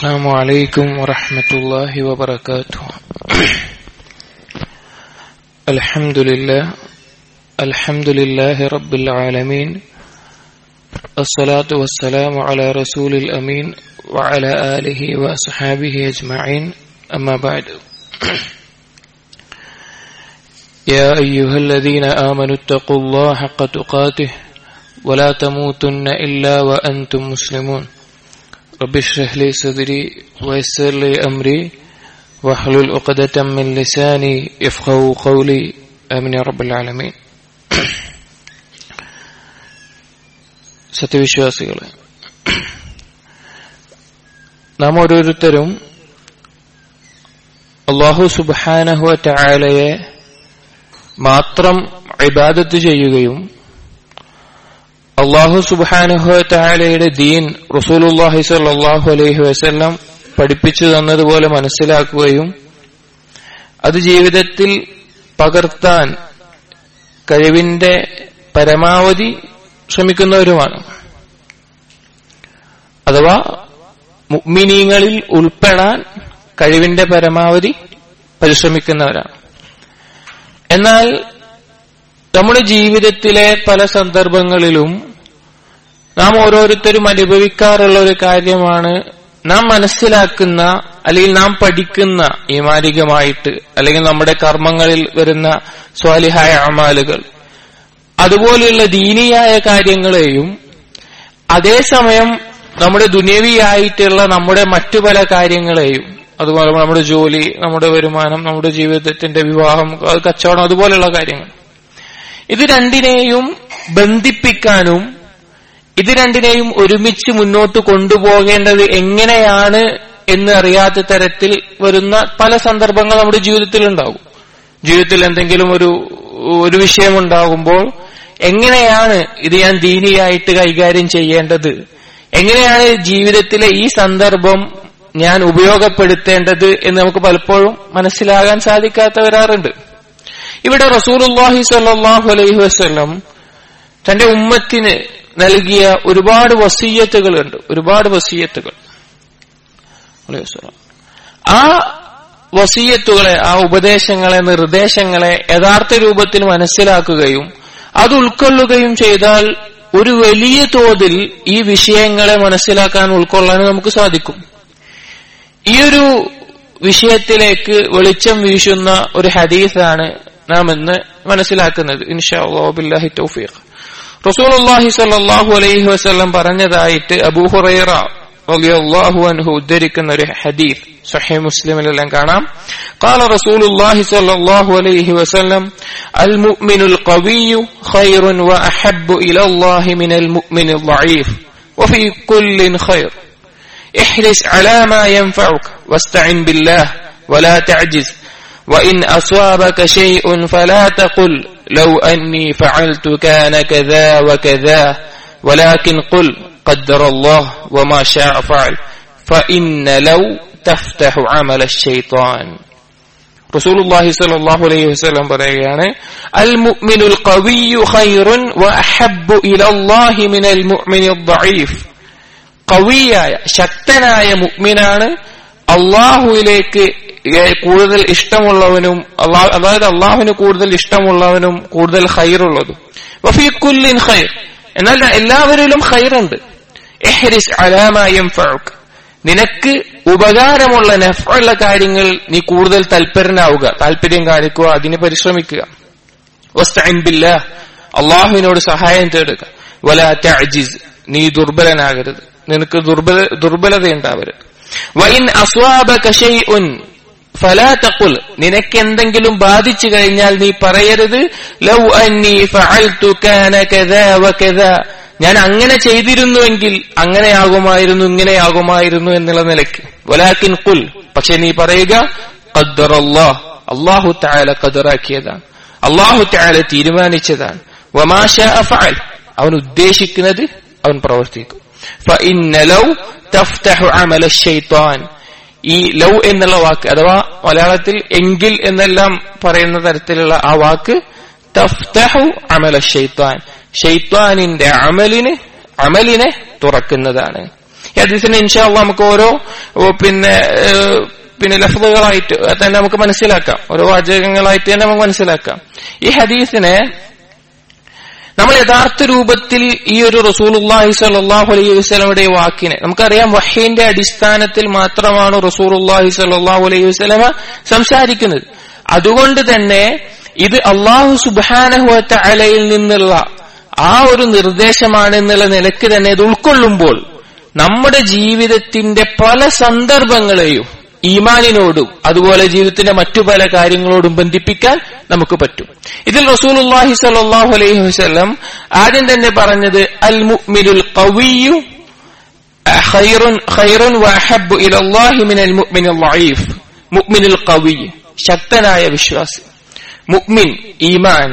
السلام عليكم ورحمة الله وبركاته الحمد لله الحمد لله رب العالمين الصلاة والسلام على رسول الأمين وعلى آله وأصحابه أجمعين أما بعد يا أيها الذين آمنوا اتقوا الله حق تقاته ولا تموتن إلا وأنتم مسلمون رب اشرح لي صدري ويسر لي أمري واحلل عقدة من لساني يفقهوا قولي آمين يا رب العالمين സത്യവിശ്വാസികളെ നാം ഓരോരുത്തരും അള്ളാഹു സുബാനഹുവ ചായാലയെ മാത്രം ഇബാദത്ത് ചെയ്യുകയും അള്ളാഹു സുബാനുഹ താലയുടെ ദീൻ റസൂലുല്ലാഹി സല്ലാഹു അലൈഹി വസ്ല്ലാം പഠിപ്പിച്ചു തന്നതുപോലെ മനസ്സിലാക്കുകയും അത് ജീവിതത്തിൽ പകർത്താൻ കഴിവിന്റെ പരമാവധി ശ്രമിക്കുന്നവരുമാണ് അഥവാ മുഗ്മിനീങ്ങളിൽ ഉൾപ്പെടാൻ കഴിവിന്റെ പരമാവധി പരിശ്രമിക്കുന്നവരാണ് എന്നാൽ നമ്മുടെ ജീവിതത്തിലെ പല സന്ദർഭങ്ങളിലും നാം ഓരോരുത്തരും അനുഭവിക്കാറുള്ള ഒരു കാര്യമാണ് നാം മനസ്സിലാക്കുന്ന അല്ലെങ്കിൽ നാം പഠിക്കുന്ന ഈമാരികമായിട്ട് അല്ലെങ്കിൽ നമ്മുടെ കർമ്മങ്ങളിൽ വരുന്ന സ്വാലിഹായ അമാലുകൾ അതുപോലെയുള്ള ദീനിയായ കാര്യങ്ങളെയും അതേസമയം നമ്മുടെ ദുനേവിയായിട്ടുള്ള നമ്മുടെ മറ്റു പല കാര്യങ്ങളെയും അതുപോലെ നമ്മുടെ ജോലി നമ്മുടെ വരുമാനം നമ്മുടെ ജീവിതത്തിന്റെ വിവാഹം കച്ചവടം അതുപോലെയുള്ള കാര്യങ്ങൾ ഇത് രണ്ടിനെയും ബന്ധിപ്പിക്കാനും ഇത് രണ്ടിനെയും ഒരുമിച്ച് മുന്നോട്ട് കൊണ്ടുപോകേണ്ടത് എങ്ങനെയാണ് എന്ന് അറിയാത്ത തരത്തിൽ വരുന്ന പല സന്ദർഭങ്ങൾ നമ്മുടെ ജീവിതത്തിൽ ഉണ്ടാകും ജീവിതത്തിൽ എന്തെങ്കിലും ഒരു ഒരു വിഷയമുണ്ടാകുമ്പോൾ എങ്ങനെയാണ് ഇത് ഞാൻ ദീനിയായിട്ട് കൈകാര്യം ചെയ്യേണ്ടത് എങ്ങനെയാണ് ജീവിതത്തിലെ ഈ സന്ദർഭം ഞാൻ ഉപയോഗപ്പെടുത്തേണ്ടത് എന്ന് നമുക്ക് പലപ്പോഴും മനസ്സിലാകാൻ സാധിക്കാത്ത വരാറുണ്ട് ഇവിടെ റസൂലുല്ലാഹി സല്ലാഹു അലൈഹി വസ്ല്ലം തന്റെ ഉമ്മത്തിന് നൽകിയ ഒരുപാട് വസീയത്തുകളുണ്ട് ഒരുപാട് വസീയത്തുകൾ ആ വസീയത്തുകളെ ആ ഉപദേശങ്ങളെ നിർദ്ദേശങ്ങളെ യഥാർത്ഥ രൂപത്തിൽ മനസ്സിലാക്കുകയും അത് ഉൾക്കൊള്ളുകയും ചെയ്താൽ ഒരു വലിയ തോതിൽ ഈ വിഷയങ്ങളെ മനസ്സിലാക്കാൻ ഉൾക്കൊള്ളാൻ നമുക്ക് സാധിക്കും ഈ ഒരു വിഷയത്തിലേക്ക് വെളിച്ചം വീശുന്ന ഒരു ഹദീസാണ് നാം ഇന്ന് മനസ്സിലാക്കുന്നത് ഇൻഷാഹി തൗഫീഖ് റസൂലുള്ളാഹി സ്വല്ലല്ലാഹു അലൈഹി വസല്ലം പറഞ്ഞതായിട്ട് അബൂ ഹുറൈറ റളിയല്ലാഹു അൻഹു ഉദ്ധരിക്കുന്ന ഒരു ഹദീസ് സഹീഹ് മുസ്ലിമിലെല്ലാം കാണാം قال رسول الله صلى الله عليه وسلم المؤمن القوي خير واحب الى الله من المؤمن الضعيف وفي كل خير احرص على ما ينفعك واستعن بالله ولا تعجز وإن أصابك شيء فلا تقل لو أني فعلت كان كذا وكذا ولكن قل قدر الله وما شاء فعل فإن لو تفتح عمل الشيطان رسول الله صلى الله عليه وسلم പറയുകയാണ് المؤمن القوي خير وأحب إلى الله من المؤمن الضعيف കവിയായ ശക്തനായ മുഗ്മിനാണ് അള്ളാഹുവിലേക്ക് കൂടുതൽ ഇഷ്ടമുള്ളവനും അതായത് അള്ളാഹുവിന് കൂടുതൽ ഇഷ്ടമുള്ളവനും കൂടുതൽ ഹൈറുള്ളതും വഫീക്കുല്ലിൻ ഹൈർ എന്നാൽ എല്ലാവരിലും ഹൈറുണ്ട് എഹ്രിസ് അലാമായം ഫഴുക്ക് നിനക്ക് ഉപകാരമുള്ള നെഫുള്ള കാര്യങ്ങൾ നീ കൂടുതൽ തൽപരനാവുക താല്പര്യം കാണിക്കുക അതിന് പരിശ്രമിക്കുക വസ്തൻബില്ല അള്ളാഹുവിനോട് സഹായം തേടുക വല തഅജിസ് നീ ദുർബലനാകരുത് നിനക്ക് ദുർബല ദുർബലത ഉണ്ടാവരുത് വൈൻ അസ്വാബക ഷൈഉൻ ഫലാ തഖുൽ നിനക്ക് എന്തെങ്കിലും ബാധിച്ചു കഴിഞ്ഞാൽ നീ പറയരുത് ലൗ അന്നി ഫഅൽതു കാന കദാ വകദാ ഞാൻ അങ്ങനെ ചെയ്തിരുന്നുവെങ്കിൽ അങ്ങനെയാകുമായിരുന്നു ഇങ്ങനെയാകുമായിരുന്നു എന്നുള്ള നിലയ്ക്ക് വലാക്കിൻ കുൽ പക്ഷെ നീ പറയുക ഖദ്ദറല്ലാഹ് അല്ലാഹു തആല ഖദറാക്കിയതാണ് അല്ലാഹു തആല തീരുമാനിച്ചതാണ് വമാ ശാഅ ഫഅൽ അവൻ ഉദ്ദേശിക്കുന്നത് അവൻ പ്രവർത്തിക്കും ഫഇന്ന ലൗ തഫ്തഹു അമല الشيطان ഈ ലൗ എന്നുള്ള വാക്ക് അഥവാ മലയാളത്തിൽ എങ്കിൽ എന്നെല്ലാം പറയുന്ന തരത്തിലുള്ള ആ വാക്ക് തഫ്തഹു അമല ഷെയ്ത്താൻ ഷെയ്ത്താനിന്റെ അമലിന് അമലിനെ തുറക്കുന്നതാണ് ഈ ഹദീസിനെ ഇൻഷാല്ല നമുക്ക് ഓരോ ഓ, പിന്നെ ഏഹ്, പിന്നെ ലഫ്ലുകളായിട്ട് തന്നെ നമുക്ക് മനസ്സിലാക്കാം ഓരോ വാചകങ്ങളായിട്ട് തന്നെ നമുക്ക് മനസ്സിലാക്കാം ഈ ഹദീസിനെ നമ്മൾ യഥാർത്ഥ രൂപത്തിൽ ഈ ഒരു റസൂലുള്ളാഹി സ്വല്ലല്ലാഹു അലൈഹി വസല്ലമയുടെ വാക്കിനെ നമുക്കറിയാം വഹീന്റെ അടിസ്ഥാനത്തിൽ മാത്രമാണ് റസൂലുള്ളാഹി സ്വല്ലല്ലാഹു അലൈഹി വസല്ലമ സംസാരിക്കുന്നത് അതുകൊണ്ട് തന്നെ ഇത് അള്ളാഹു സുബ്ഹാനഹു തആലയിൽ നിന്നുള്ള ആ ഒരു നിർദ്ദേശമാണ് എന്നുള്ള നിലക്ക് തന്നെ ഇത് ഉൾക്കൊള്ളുമ്പോൾ നമ്മുടെ ജീവിതത്തിന്റെ പല സന്ദർഭങ്ങളെയും ഈമാനിനോടും അതുപോലെ ജീവിതത്തിന്റെ മറ്റു പല കാര്യങ്ങളോടും ബന്ധിപ്പിക്കാൻ നമുക്ക് പറ്റും ഇതിൽ റസൂലുള്ളാഹി സ്വല്ലല്ലാഹു അലൈഹി വസല്ലം ആദ്യം തന്നെ പറഞ്ഞത് അൽ മുഅ്മിനുൽ ഖവിയ്യു ഖൈറുൻ ഖൈറുൻ വഅഹബ്ബു ഇലല്ലാഹി മിനൽ മുഅ്മിനിൽ ളഈഫ് മുഅ്മിനുൽ ഖവിയ്യ് ശക്തനായ വിശ്വാസി മുഅ്മിൻ ഈമാൻ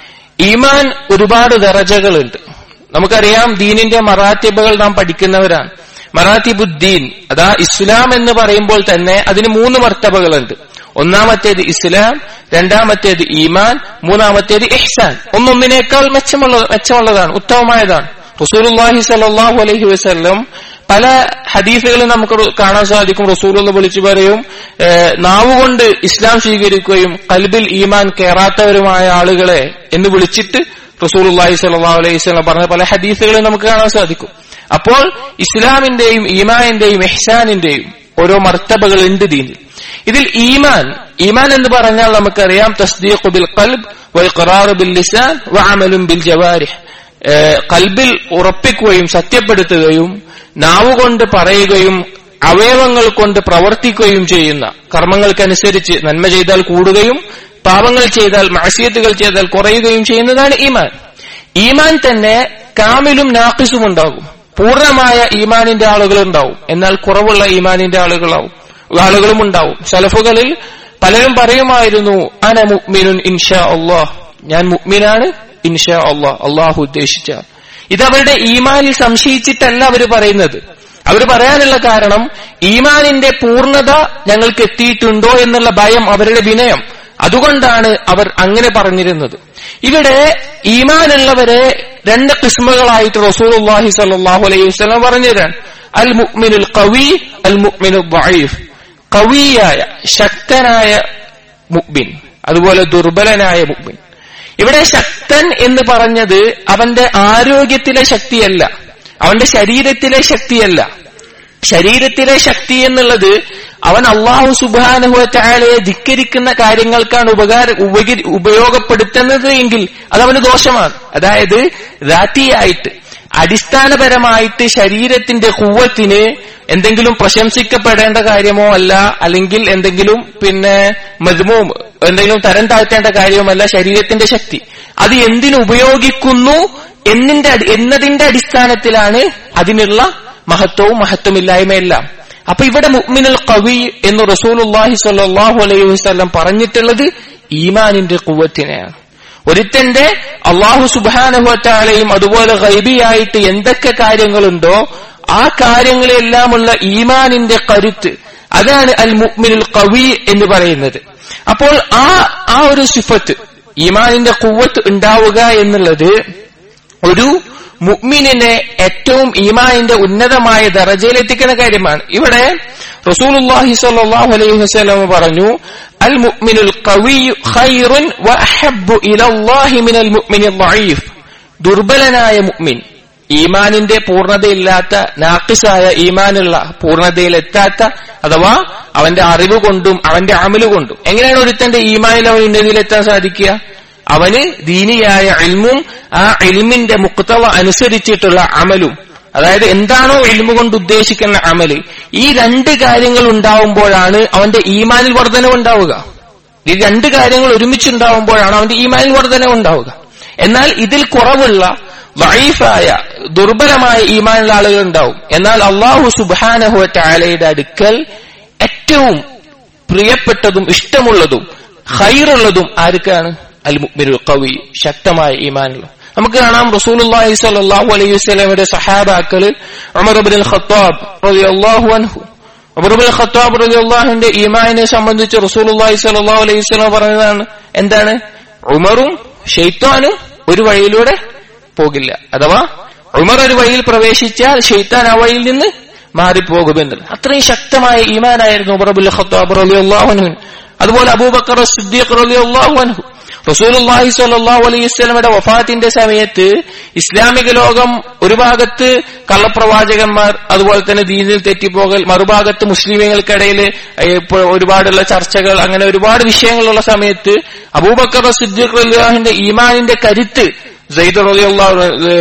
ഈമാൻ ഒരുപാട് ദറജകളുണ്ട് നമുക്കറിയാം ദീനിന്റെ മറാത്തിബകൾ നാം പഠിക്കുന്നവരാണ് മറാത്തിബുദ്ദീൻ അതാ ഇസ്ലാം എന്ന് പറയുമ്പോൾ തന്നെ അതിന് മൂന്ന് മർത്തബകളുണ്ട് ഒന്നാമത്തേത് ഇസ്ലാം രണ്ടാമത്തേത് ഈമാൻ മൂന്നാമത്തേത് ഇഹ്സാൻ ഒന്നൊന്നിനേക്കാൾ മെച്ചമുള്ള മെച്ചമുള്ളതാണ് ഉത്തമമായതാണ് റസൂലുള്ളാഹി സ്വല്ലല്ലാഹു അലൈഹി വസല്ലം പല ഹദീസുകളും നമുക്ക് കാണാൻ സാധിക്കും റസൂലുള്ള വിളിച്ചു പറയും ഏഹ്, നാവുകൊണ്ട് ഇസ്ലാം സ്വീകരിക്കുകയും കൽബിൽ ഈമാൻ കയറാത്തവരുമായ ആളുകളെ എന്ന് വിളിച്ചിട്ട് റസൂലുള്ളാഹി സ്വല്ലല്ലാഹു അലൈഹി വസല്ലം പറഞ്ഞ പല ഹദീസുകളും നമുക്ക് കാണാൻ സാധിക്കും അപ്പോൾ ഇസ്ലാമിന്റെയും ഈമാനിന്റെയും ഇഹ്സാനിന്റെയും ഓരോ മർത്തബകൾ ഉണ്ട് ദീനിൽ ഇതിൽ ഈമാൻ ഈമാൻ എന്ന് പറഞ്ഞാൽ നമുക്കറിയാം തസ്ദീഖു ബിൽ ഖൽബ് വൽ ബിൽ ലിസാൻ വഅമലും ബിൽ ജവാരിഹ് ഏഹ് കൽബിൽ ഉറപ്പിക്കുകയും സത്യപ്പെടുത്തുകയും നാവുകൊണ്ട് പറയുകയും അവയവങ്ങൾ കൊണ്ട് പ്രവർത്തിക്കുകയും ചെയ്യുന്ന കർമ്മങ്ങൾക്കനുസരിച്ച് നന്മ ചെയ്താൽ കൂടുകയും പാപങ്ങൾ ചെയ്താൽ മാസിയത്തുകൾ ചെയ്താൽ കുറയുകയും ചെയ്യുന്നതാണ് ഈമാൻ ഈമാൻ തന്നെ കാമിലും നാക്കിസും ഉണ്ടാകും പൂർണ്ണമായ ഈമാനിന്റെ ആളുകൾ ഉണ്ടാവും എന്നാൽ കുറവുള്ള ഈമാനിന്റെ ആളുകളാവും ആളുകളും ഉണ്ടാവും സലഫുകളിൽ പലരും പറയുമായിരുന്നു അന മുഅ്മിനുൻ ഇൻഷാ അള്ളാഹ് ഞാൻ മുഅ്മിനാണ് ഇൻഷാ അള്ളാഹ് അള്ളാഹു ഉദ്ദേശിച്ച ഇത് അവരുടെ ഈമാനിൽ സംശയിച്ചിട്ടല്ല അവർ പറയുന്നത് അവർ പറയാനുള്ള കാരണം ഈമാനിന്റെ പൂർണ്ണത ഞങ്ങൾക്ക് എത്തിയിട്ടുണ്ടോ എന്നുള്ള ഭയം അവരുടെ വിനയം അതുകൊണ്ടാണ് അവർ അങ്ങനെ പറഞ്ഞിരുന്നത് ഇവിടെ ഈമാനുള്ളവരെ രണ്ട് കിസ്മുകളായിട്ട് റസൂലുള്ളാഹി സ്വല്ലല്ലാഹു അലൈഹി വസല്ലം പറഞ്ഞുതരാൻ അൽ മുഅ്മിനുൽ ഖവി അൽ മുഅ്മിനുൽ ദഈഫ് കവിയായ ശക്തനായ മുഅ്മിൻ അതുപോലെ ദുർബലനായ മുഅ്മിൻ ഇവിടെ ശക്തൻ എന്ന് പറഞ്ഞത് അവന്റെ ആരോഗ്യത്തിലെ ശക്തിയല്ല അവന്റെ ശരീരത്തിലെ ശക്തിയല്ല ശരീരത്തിലെ ശക്തി എന്നുള്ളത് അവൻ അള്ളാഹു സുബാനുഭവത്തായാലയെ ധിക്കരിക്കുന്ന കാര്യങ്ങൾക്കാണ് ഉപകാര ഉപകരി ഉപയോഗപ്പെടുത്തുന്നത് എങ്കിൽ അതവന് ദോഷമാണ് അതായത് റാത്തിയായിട്ട് അടിസ്ഥാനപരമായിട്ട് ശരീരത്തിന്റെ കുവ്വത്തിന് എന്തെങ്കിലും പ്രശംസിക്കപ്പെടേണ്ട കാര്യമോ അല്ല അല്ലെങ്കിൽ എന്തെങ്കിലും പിന്നെ മധുമവും എന്തെങ്കിലും തരം താഴ്ത്തേണ്ട കാര്യവുമല്ല ശരീരത്തിന്റെ ശക്തി അത് എന്തിനു ഉപയോഗിക്കുന്നു എന്നിന്റെ അടി- എന്നതിന്റെ അടിസ്ഥാനത്തിലാണ് അതിനുള്ള മഹത്വവും മഹത്വമില്ലായ്മയെല്ലാം അപ്പൊ ഇവിടെ മുഅ്മിനുൽ കവി എന്ന് റസൂലുള്ളാഹി സ്വല്ലല്ലാഹു അലൈഹി വസല്ലം പറഞ്ഞിട്ടുള്ളത് ഈമാനിന്റെ കുവ്വത്തിനെയാണ് ഒരുത്തന്റെ അള്ളാഹു സുബാനുഭവത്താലെയും അതുപോലെ ഗൈബിയായിട്ട് എന്തൊക്കെ കാര്യങ്ങളുണ്ടോ ആ കാര്യങ്ങളെല്ലാമുള്ള ഈമാനിന്റെ കരുത്ത് അതാണ് അൽ മുഅ്മിനുൽ കവി എന്ന് പറയുന്നത് അപ്പോൾ ആ ആ ഒരു സിഫത്ത് ഈമാനിന്റെ കുവ്വത്ത് ഉണ്ടാവുക എന്നുള്ളത് ഒരു മുഅ്മിനിനെ ഏറ്റവും ഈമാനിന്റെ ഉന്നതമായ ദറജയിലെത്തിക്കുന്ന കാര്യമാണ് ഇവിടെ റസൂലുള്ളാഹി സ്വല്ലല്ലാഹു അലൈഹി വസല്ലം പറഞ്ഞു അൽ മുഅ്മിനുൽ ഖവിയ്യു ഖൈറുൻ വഅഹബ്ബു ഇലല്ലാഹി മിനൽ മുഅ്മിനിൽ ളഈഫ് ദുർബലനായ മുഅ്മിൻ ഈമാനിന്റെ പൂർണ്ണതയില്ലാത്ത നാക്കിസായ ഈമാനുള്ള പൂർണ്ണതയിലെത്താത്ത അഥവാ അവന്റെ അറിവ് കൊണ്ടും അവന്റെ അമല് കൊണ്ടും എങ്ങനെയാണ് ഒരുത്തന്റെ ഈമാനിൽ അവൻ ഉന്നതിയിലെത്താൻ സാധിക്കുക അവന് ദീനിയായ ഇൽമും ആ ഇൽമിന്റെ മുക്തവ അനുസരിച്ചിട്ടുള്ള അമലും അതായത് എന്താണോ ഇൽമു കൊണ്ട് ഉദ്ദേശിക്കുന്ന അമല് ഈ രണ്ട് കാര്യങ്ങൾ ഉണ്ടാവുമ്പോഴാണ് അവന്റെ ഈമാനിൽ വർധനവ് ഉണ്ടാവുക ഈ രണ്ട് കാര്യങ്ങൾ ഒരുമിച്ചുണ്ടാവുമ്പോഴാണ് അവന്റെ ഈമാനിൽ വർധനവ് ഉണ്ടാവുക എന്നാൽ ഇതിൽ കുറവുള്ള വൈഫായ ദുർബലമായ ഈമാനുള്ള ആളുകൾ ഉണ്ടാവും എന്നാൽ അള്ളാഹു സുബാനഹു ടാലയുടെ അടുക്കൽ ഏറ്റവും പ്രിയപ്പെട്ടതും ഇഷ്ടമുള്ളതും ഹൈറുള്ളതും ആർക്കാണ് അൽ മുഅ്മിനുൽ ഖവി ശക്തമായ ഈമാനുള്ള നമുക്ക് കാണാം റസൂലുള്ളാഹി സ്വല്ലല്ലാഹു അലൈഹി വസല്ലമയുടെ സഹാബാക്കളിൽ ഉമർ ഇബ്നുൽ ഖത്താബ് റളിയല്ലാഹു അൻഹു ഉമർ ഇബ്നുൽ ഖത്താബ് റളിയല്ലാഹുവിന്റെ ഈമാനിനെ സംബന്ധിച്ച് റസൂലുള്ളാഹി സ്വല്ലല്ലാഹു അലൈഹി വസല്ലം പറഞ്ഞതാണ് എന്താണ് ഉമറും ഷെയ്ത്താനും ഒരു വഴിയിലൂടെ പോകില്ല അഥവാ ഉമർ ഒരു വഴിയിൽ പ്രവേശിച്ചാൽ ഷെയ്ത്താൻ ആ വഴിയിൽ നിന്ന് മാറിപ്പോകുമെന്നത് അത്രയും ശക്തമായ ഈമാനായിരുന്നു ഉമർബുൽ ഖത്താബ് റളിയല്ലാഹു അൻഹു അതുപോലെ അബൂബക്കർ സിദ്ദീഖ് റളിയല്ലാഹു അൻഹു റസൂലുള്ളാഹി സ്വല്ലല്ലാഹു അലൈഹി വസല്ലമയുടെ വഫാത്തിന്റെ സമയത്ത് ഇസ്ലാമിക ലോകം ഒരു ഭാഗത്ത് കള്ളപ്രവാചകന്മാർ അതുപോലെ തന്നെ ദീനിൽ തെറ്റിപ്പോകൽ മറുഭാഗത്ത് മുസ്ലിമുകൾക്കിടയിൽ ഇപ്പോൾ ഒരുപാടുള്ള ചർച്ചകൾ അങ്ങനെ ഒരുപാട് വിഷയങ്ങളുള്ള സമയത്ത് അബൂബക്കർ സിദ്ദീഖ് റളിയല്ലാഹുവിന്റെ ഈമാനിന്റെ കരുത്ത് സെയ്ദ് റളിയല്ലാഹു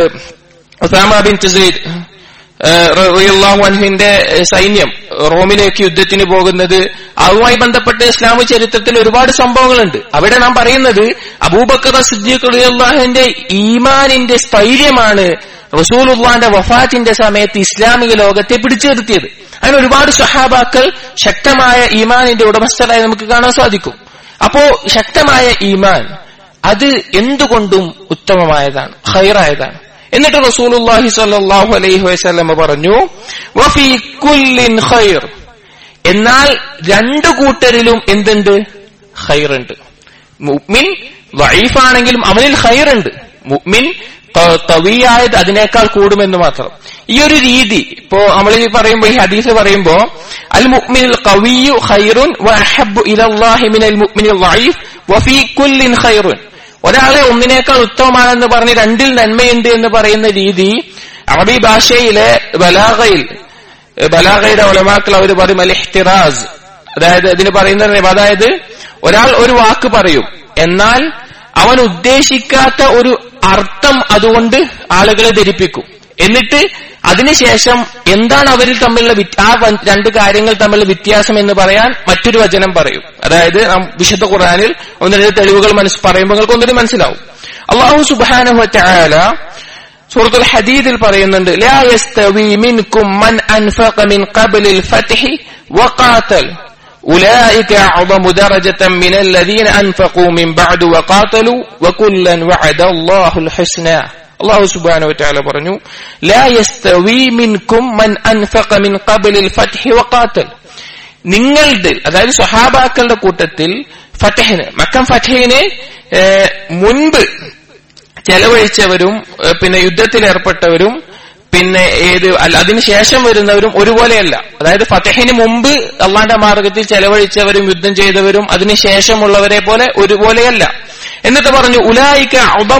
ഉസാമ ബിൻ സെയ്ദ് റളിയല്ലാഹു അൻഹുവിന്റെ സൈന്യം റോമിലേക്ക് യുദ്ധത്തിന് പോകുന്നത് അതുമായി ബന്ധപ്പെട്ട് ഇസ്ലാമി ചരിത്രത്തിൽ ഒരുപാട് സംഭവങ്ങളുണ്ട് അവിടെ നാം പറയുന്നത് അബൂബക്കർ സിദ്ദീഖ് റളിയല്ലാഹുവിന്റെ ഈമാനിന്റെ സ്ഥൈര്യമാണ് റസൂലുള്ളാന്റെ വഫാത്തിന്റെ സമയത്ത് ഇസ്ലാമിക ലോകത്തെ പിടിച്ചു നിർത്തിയത് അങ്ങനെ ഒരുപാട് സഹാബാക്കൾ ശക്തമായ ഈമാനിന്റെ ഉടമസ്ഥരായി നമുക്ക് കാണാൻ സാധിക്കും അപ്പോ ശക്തമായ ഈമാൻ അത് എന്തുകൊണ്ടും ഉത്തമമായതാണ് ഹൈറായതാണ് എന്നിട്ട് റസൂലുള്ളാഹി സ്വല്ലല്ലാഹു അലൈഹി വസല്ലം പറഞ്ഞു വഫീ കുല്ലിൻ ഖൈർ എന്നാൽ രണ്ടു കൂട്ടരിലും എന്തുണ്ട് ഖൈറുണ്ട് മുഅ്മിൻ വൈഫാണെങ്കിലും അവനിൽ ഖൈറുണ്ട് മുഅ്മിൻ തവിയായത് അതിനേക്കാൾ കൂടുമെന്ന് മാത്രം ഈ ഒരു രീതി ഇപ്പോ നമ്മൾ ഈ പറയുമ്പോ ഈ ഹദീസ് പറയുമ്പോ അൽ മുഅ്മിനുൽ ഖവിയു ഖൈറുൻ വഅഹബ്ബു ഇലല്ലാഹി മിനൽ മുഅ്മിനിൽ ളഈഫ് വഫീ കുല്ലിൻ ഖൈറുൻ ഒരാളെ ഒന്നിനേക്കാൾ ഉത്തമമാണെന്ന് പറഞ്ഞ് രണ്ടിൽ നന്മയുണ്ട് എന്ന് പറയുന്ന രീതി അറബി ഭാഷയിലെ ബലാഗയിൽ ബലാഗയുടെ ഒലമാക്കൾ അവർ പറയും അൽ ഇഹ്തിറാസ് അതായത് ഇതിന് പറയുന്ന അതായത് ഒരാൾ ഒരു വാക്ക് പറയും എന്നാൽ അവൻ ഉദ്ദേശിക്കാത്ത ഒരു അർത്ഥം അതുകൊണ്ട് ആളുകളെ ധരിപ്പിക്കും എന്നിട്ട് അതിനുശേഷം എന്താണ് അവരിൽ തമ്മിലുള്ള ആ രണ്ട് കാര്യങ്ങൾ തമ്മിലുള്ള വ്യത്യാസം എന്ന് പറയാൻ മറ്റൊരു വചനം പറയും അതായത് നാം വിശുദ്ധ ഖുറാനിൽ ഒന്ന് രണ്ട് തെളിവുകൾ മനസ്സ് പറയുമ്പോൾ നിങ്ങൾക്ക് ഒന്നിനും മനസ്സിലാവും അള്ളാഹു സുബാനഹു ചായാല സൂറത്തുൽ ഹദീദിൽ പറയുന്നുണ്ട് ലാ യസ്തവി മിൻകും മൻ അൻഫഖ മിൻ ഖബ്ലിൽ ഫത്ഹി വഖാതൽ أولئك أعظم درجة من الذين أنفقوا من بعد وقاتلوا وكلا وعد الله الحسنى അള്ളാഹു സുബാനു വറ്റാല പറഞ്ഞു ലാ യസ്തവി മിൻകും മൻ അൻഫഖ മിൻ ഖബ്ലിൽ ഫത്ഹി വഖാതൽ നിങ്ങളുടെ അതായത് സ്വഹാബാക്കളുടെ കൂട്ടത്തിൽ ഫതഹിന് മക്കം ഫതഹിന് മുൻപ് ചെലവഴിച്ചവരും പിന്നെ യുദ്ധത്തിൽ ഏർപ്പെട്ടവരും പിന്നെ ഏത് അല്ല അതിനുശേഷം വരുന്നവരും ഒരുപോലെയല്ല അതായത് ഫതഹിന് മുമ്പ് അള്ളാന്റെ മാർഗത്തിൽ ചെലവഴിച്ചവരും യുദ്ധം ചെയ്തവരും അതിനുശേഷമുള്ളവരെ പോലെ ഒരുപോലെയല്ല എന്നിട്ട് പറഞ്ഞു ഉലായിക്ക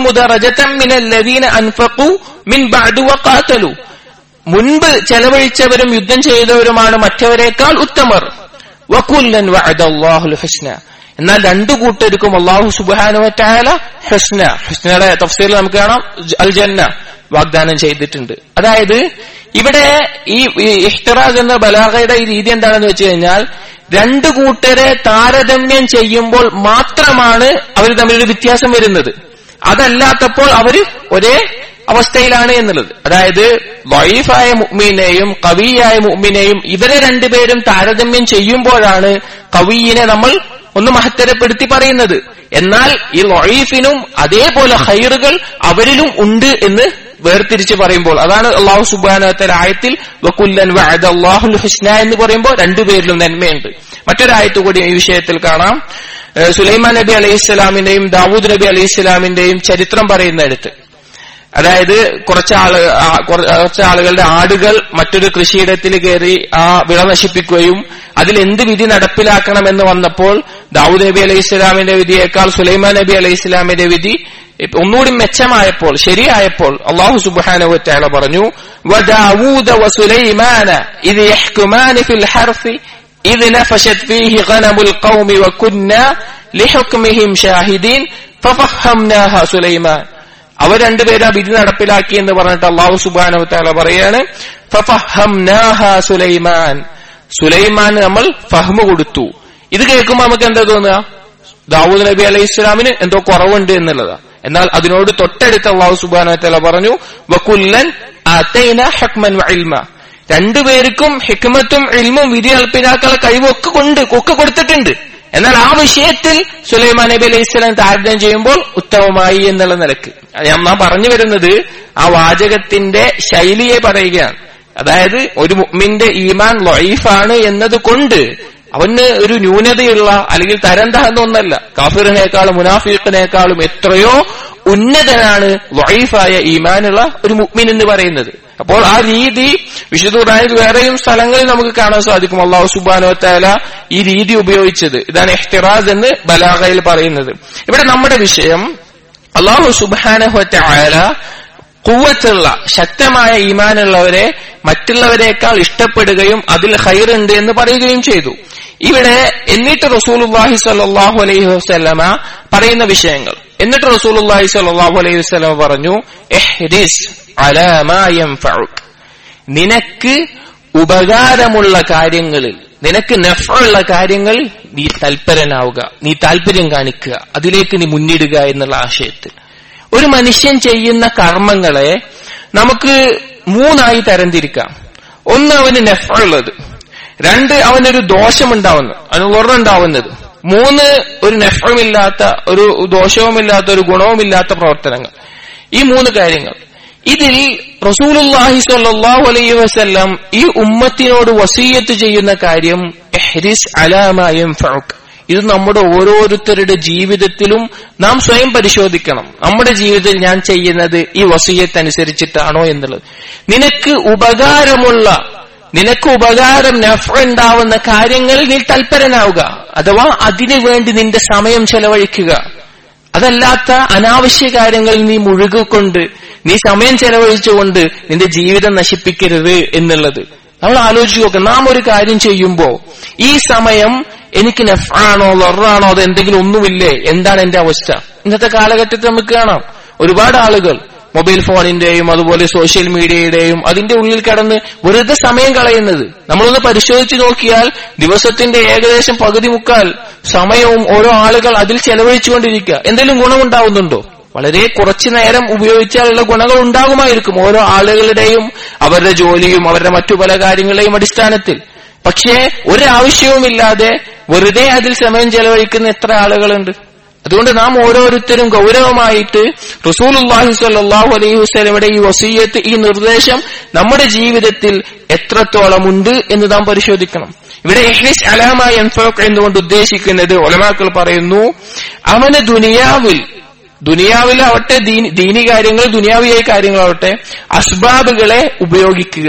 അൻഫഖു മിൻ ബഅദു വഖാതലു മുൻപ് ചെലവഴിച്ചവരും യുദ്ധം ചെയ്തവരുമാണ് മറ്റവരെക്കാൾ ഉത്തമർ വകുല്ലൻ വഅദല്ലാഹുൽ ഹുസ്ന എന്നാൽ രണ്ടു കൂട്ടർക്കും അള്ളാഹു സുബാനുവറ്റായാല ഹുസ്ന ഹുസ്നയുടെ തഫ്സീൽ നമുക്ക് കാണാം അൽ ജന്ന വാഗ്ദാനം ചെയ്തിട്ടുണ്ട് അതായത് ഇവിടെ ഈ ഇഹ്തറാസ് എന്ന ബലാഹയുടെ ഈ രീതി എന്താണെന്ന് വെച്ച് കഴിഞ്ഞാൽ രണ്ടു കൂട്ടരെ താരതമ്യം ചെയ്യുമ്പോൾ മാത്രമാണ് അവർ തമ്മിലൊരു വ്യത്യാസം വരുന്നത് അതല്ലാത്തപ്പോൾ അവർ ഒരേ അവസ്ഥയിലാണ് എന്നുള്ളത് അതായത് വൈഫായ മുഅ്മിനെയും കവിയായ മുഅ്മിനെയും ഇവരെ രണ്ടുപേരും താരതമ്യം ചെയ്യുമ്പോഴാണ് കവിയിനെ നമ്മൾ ഒന്ന് മഹത്തരപ്പെടുത്തി പറയുന്നത് എന്നാൽ ഈ ലൊയീഫിനും അതേപോലെ ഹൈറുകൾ അവരിലും ഉണ്ട് എന്ന് വേർതിരിച്ച് പറയുമ്പോൾ അതാണ് അള്ളാഹു സുബാനത്തൽ ആയത്തിൽ വക്കുല്ലൻ അള്ളാഹുൽ ഹുസ്ന എന്ന് പറയുമ്പോൾ രണ്ടുപേരിലും നന്മയുണ്ട് മറ്റൊരായത്ത് കൂടി ഈ വിഷയത്തിൽ കാണാം സുലൈമാൻ നബി അലൈഹി സ്വലാമിന്റെയും ദാവൂദ് നബി അലൈഹി സ്വലാമിന്റെയും ചരിത്രം പറയുന്നിടത്ത് അതായത് കുറച്ച് ആള് കുറച്ച് ആളുകളുടെ ആടുകൾ മറ്റൊരു കൃഷിയിടത്തിൽ കയറി ആ വിള നശിപ്പിക്കുകയും അതിൽ എന്ത് വിധി നടപ്പിലാക്കണമെന്ന് വന്നപ്പോൾ ദാവൂദ് നബി അലൈഹി ഇസ്ലാമിന്റെ വിധിയേക്കാൾ സുലൈമാൻ നബി അലൈഹി ഇസ്ലാമിന്റെ വിധി ഒന്നുകൂടി മെച്ചമായപ്പോൾ ശരിയായപ്പോൾ അള്ളാഹു സുബ്ഹാനഹു വതആല പറഞ്ഞു വദാവൂദ വസുലൈമാന ഇത് യഹ്കുമാന ഫിൽ ഹർഫി إذ نفشت فيه غنم القوم وكنا لحكمهم شاهدين ففهمناها سليمان അവർ രണ്ടുപേരും ആ വിധി നടപ്പിലാക്കി എന്ന് പറഞ്ഞിട്ട് അള്ളാഹു സുബാനു താല പറയാണ് സുലൈമാൻ സുലൈമാൻ നമ്മൾ ഫഹ്മ് കൊടുത്തു ഇത് കേൾക്കുമ്പോൾ നമുക്ക് എന്താ തോന്നുക ദാവൂദ് നബി അലൈഹി ഇസ്ലാമിന് എന്തോ കുറവുണ്ട് എന്നുള്ളതാ എന്നാൽ അതിനോട് തൊട്ടടുത്ത് അള്ളാഹു സുബാനു താല പറഞ്ഞു വക്കുല്ലൻ രണ്ടുപേർക്കും ഹിക്മത്തും ഇൽമും വിധി നടപ്പിലാക്കാനുള്ള കഴിവും ഒക്കെ കൊണ്ട് ഒക്കെ കൊടുത്തിട്ടുണ്ട് എന്നാൽ ആ വിഷയത്തിൽ സുലൈമാൻ നബി അലൈഹി സ്വലാം താരതമ്യം ചെയ്യുമ്പോൾ ഉത്തമമായി എന്നുള്ള നിലക്ക് ഞാൻ പറഞ്ഞു വരുന്നത് ആ വാചകത്തിന്റെ ശൈലിയെ പറയുകയാണ് അതായത് ഒരു മുഅ്മിന്റെ ഈമാൻ ലൊയ്ഫാണ് എന്നത് കൊണ്ട് അവന് ഒരു ന്യൂനതയുള്ള അല്ലെങ്കിൽ തരം താഴ്ന്ന ഒന്നല്ല കാഫിറിനേക്കാളും മുനാഫിഖിനേക്കാളും എത്രയോ ഉന്നതനാണ് ലൊയ്ഫായ ഈമാനുള്ള ഒരു മുഅ്മിൻ എന്ന് പറയുന്നത് അപ്പോൾ ആ രീതി വിശുദ്ധ ഖുർആനിൽ വേറെയും സ്ഥലങ്ങളിൽ നമുക്ക് കാണാൻ സാധിക്കും അള്ളാഹു സുബാനോ താല ഈ രീതി ഉപയോഗിച്ചത് ഇതാണ് എഹ്തിറാസ് എന്ന് ബലാഗയിൽ പറയുന്നത് ഇവിടെ നമ്മുടെ വിഷയം അള്ളാഹു സുബാനഹു താല കുവത്തുള്ള ശക്തമായ ഈമാനുള്ളവരെ മറ്റുള്ളവരെക്കാൾ ഇഷ്ടപ്പെടുകയും അതിൽ ഹൈറുണ്ട് എന്ന് പറയുകയും ചെയ്തു ഇവിടെ എന്നിട്ട് റസൂലുല്ലാഹി സ്വല്ലല്ലാഹു അലൈഹി വസല്ലമ പറയുന്ന വിഷയങ്ങൾ എന്നിട്ട് റസൂലുല്ലാഹി സ്വല്ലല്ലാഹു അലൈഹി വസല്ലമ പറഞ്ഞു എഹ്രിസ് അലാ മാ യൻഫഉക് നിനക്ക് ഉപകാരമുള്ള കാര്യങ്ങളിൽ നിനക്ക് നഫുള്ള കാര്യങ്ങൾ നീ തൽപരനാവുക നീ താല്പര്യം കാണിക്കുക അതിലേക്ക് നീ മുന്നിടുക എന്നുള്ള ആശയത്തിൽ ഒരു മനുഷ്യൻ ചെയ്യുന്ന കർമ്മങ്ങളെ നമുക്ക് മൂന്നായി തരംതിരിക്കാം ഒന്ന് അവന് നെഫുള്ളത് രണ്ട് അവനൊരു ദോഷമുണ്ടാവുന്നു അവന് ഉറവുണ്ടാവുന്നത് മൂന്ന് ഒരു നെഫമില്ലാത്ത ഒരു ദോഷവുമില്ലാത്ത ഒരു ഗുണവുമില്ലാത്ത പ്രവർത്തനങ്ങൾ ഈ മൂന്ന് കാര്യങ്ങൾ ഇതിൽ റസൂലുല്ലാഹി സ്വല്ലല്ലാഹു അലൈഹി വസല്ലം ഈ ഉമ്മത്തിനോട് വസീയത്ത് ചെയ്യുന്ന കാര്യം എഹ്രിസ് അലാമ യൻഫഉക് ഇത് നമ്മുടെ ഓരോരുത്തരുടെ ജീവിതത്തിലും നാം സ്വയം പരിശോധിക്കണം നമ്മുടെ ജീവിതത്തിൽ ഞാൻ ചെയ്യുന്നത് ഈ വസീയത്ത് അനുസരിച്ചിട്ടാണോ എന്നുള്ളത് നിനക്ക് ഉപകാരമുള്ള നിനക്ക് ഉപകാരം നഫ ഉണ്ടാവുന്ന കാര്യങ്ങളിൽ നീ തൽപരനാവുക അഥവാ അതിനു വേണ്ടി നിന്റെ സമയം ചെലവഴിക്കുക അതല്ലാത്ത അനാവശ്യ കാര്യങ്ങളിൽ നീ മുഴുകിക്കൊണ്ട് നീ സമയം ചെലവഴിച്ചുകൊണ്ട് നിന്റെ ജീവിതം നശിപ്പിക്കരുത് എന്നുള്ളത് നമ്മൾ ആലോചിച്ച് നോക്കുക നാം ഒരു കാര്യം ചെയ്യുമ്പോ ഈ സമയം എനിക്ക് നെഫാണോ ലൊറാണോ അത് എന്തെങ്കിലും ഒന്നുമില്ലേ എന്താണ് എന്റെ അവസ്ഥ ഇന്നത്തെ കാലഘട്ടത്തിൽ നമുക്ക് കാണാം ഒരുപാട് ആളുകൾ മൊബൈൽ ഫോണിന്റെയും അതുപോലെ സോഷ്യൽ മീഡിയയുടെയും അതിന്റെ ഉള്ളിൽ കിടന്ന് വെറുതെ സമയം കളയുന്നത് നമ്മളൊന്ന് പരിശോധിച്ച് നോക്കിയാൽ ദിവസത്തിന്റെ ഏകദേശം പകുതി മുക്കാൽ സമയവും ഓരോ ആളുകൾ അതിൽ ചെലവഴിച്ചുകൊണ്ടിരിക്കുക എന്തെങ്കിലും ഗുണമുണ്ടാവുന്നുണ്ടോ വളരെ കുറച്ചു നേരം ഉപയോഗിച്ചാലുള്ള ഗുണങ്ങൾ ഉണ്ടാകുമായിരിക്കും ഓരോ ആളുകളുടെയും അവരുടെ ജോലിയും അവരുടെ മറ്റു പല കാര്യങ്ങളുടെയും അടിസ്ഥാനത്തിൽ പക്ഷേ ഒരാവശ്യവുമില്ലാതെ വെറുതെ അതിൽ സമയം ചെലവഴിക്കുന്ന എത്ര ആളുകളുണ്ട് അതുകൊണ്ട് നാം ഓരോരുത്തരും ഗൗരവമായിട്ട് റസൂലുല്ലാഹി സ്വല്ലല്ലാഹു അലൈഹി വസല്ലമയുടെ ഈ വസീയത്ത് ഈ നിർദ്ദേശം നമ്മുടെ ജീവിതത്തിൽ എത്രത്തോളം ഉണ്ട് എന്ന് നാം പരിശോധിക്കണം ഇവിടെ ഇഹ്ലിസ് അലാമ എൻഫോക്ക് എന്നുകൊണ്ട് ഉദ്ദേശിക്കുന്നത് ഒലമാക്കൾ പറയുന്നു അവന് ദുനിയാവിൽ ദുനിയാവിലാവട്ടെ ദീനി ദീനി കാര്യങ്ങൾ ദുനിയാവിയായ കാര്യങ്ങളാവട്ടെ അസ്ബാബുകളെ ഉപയോഗിക്കുക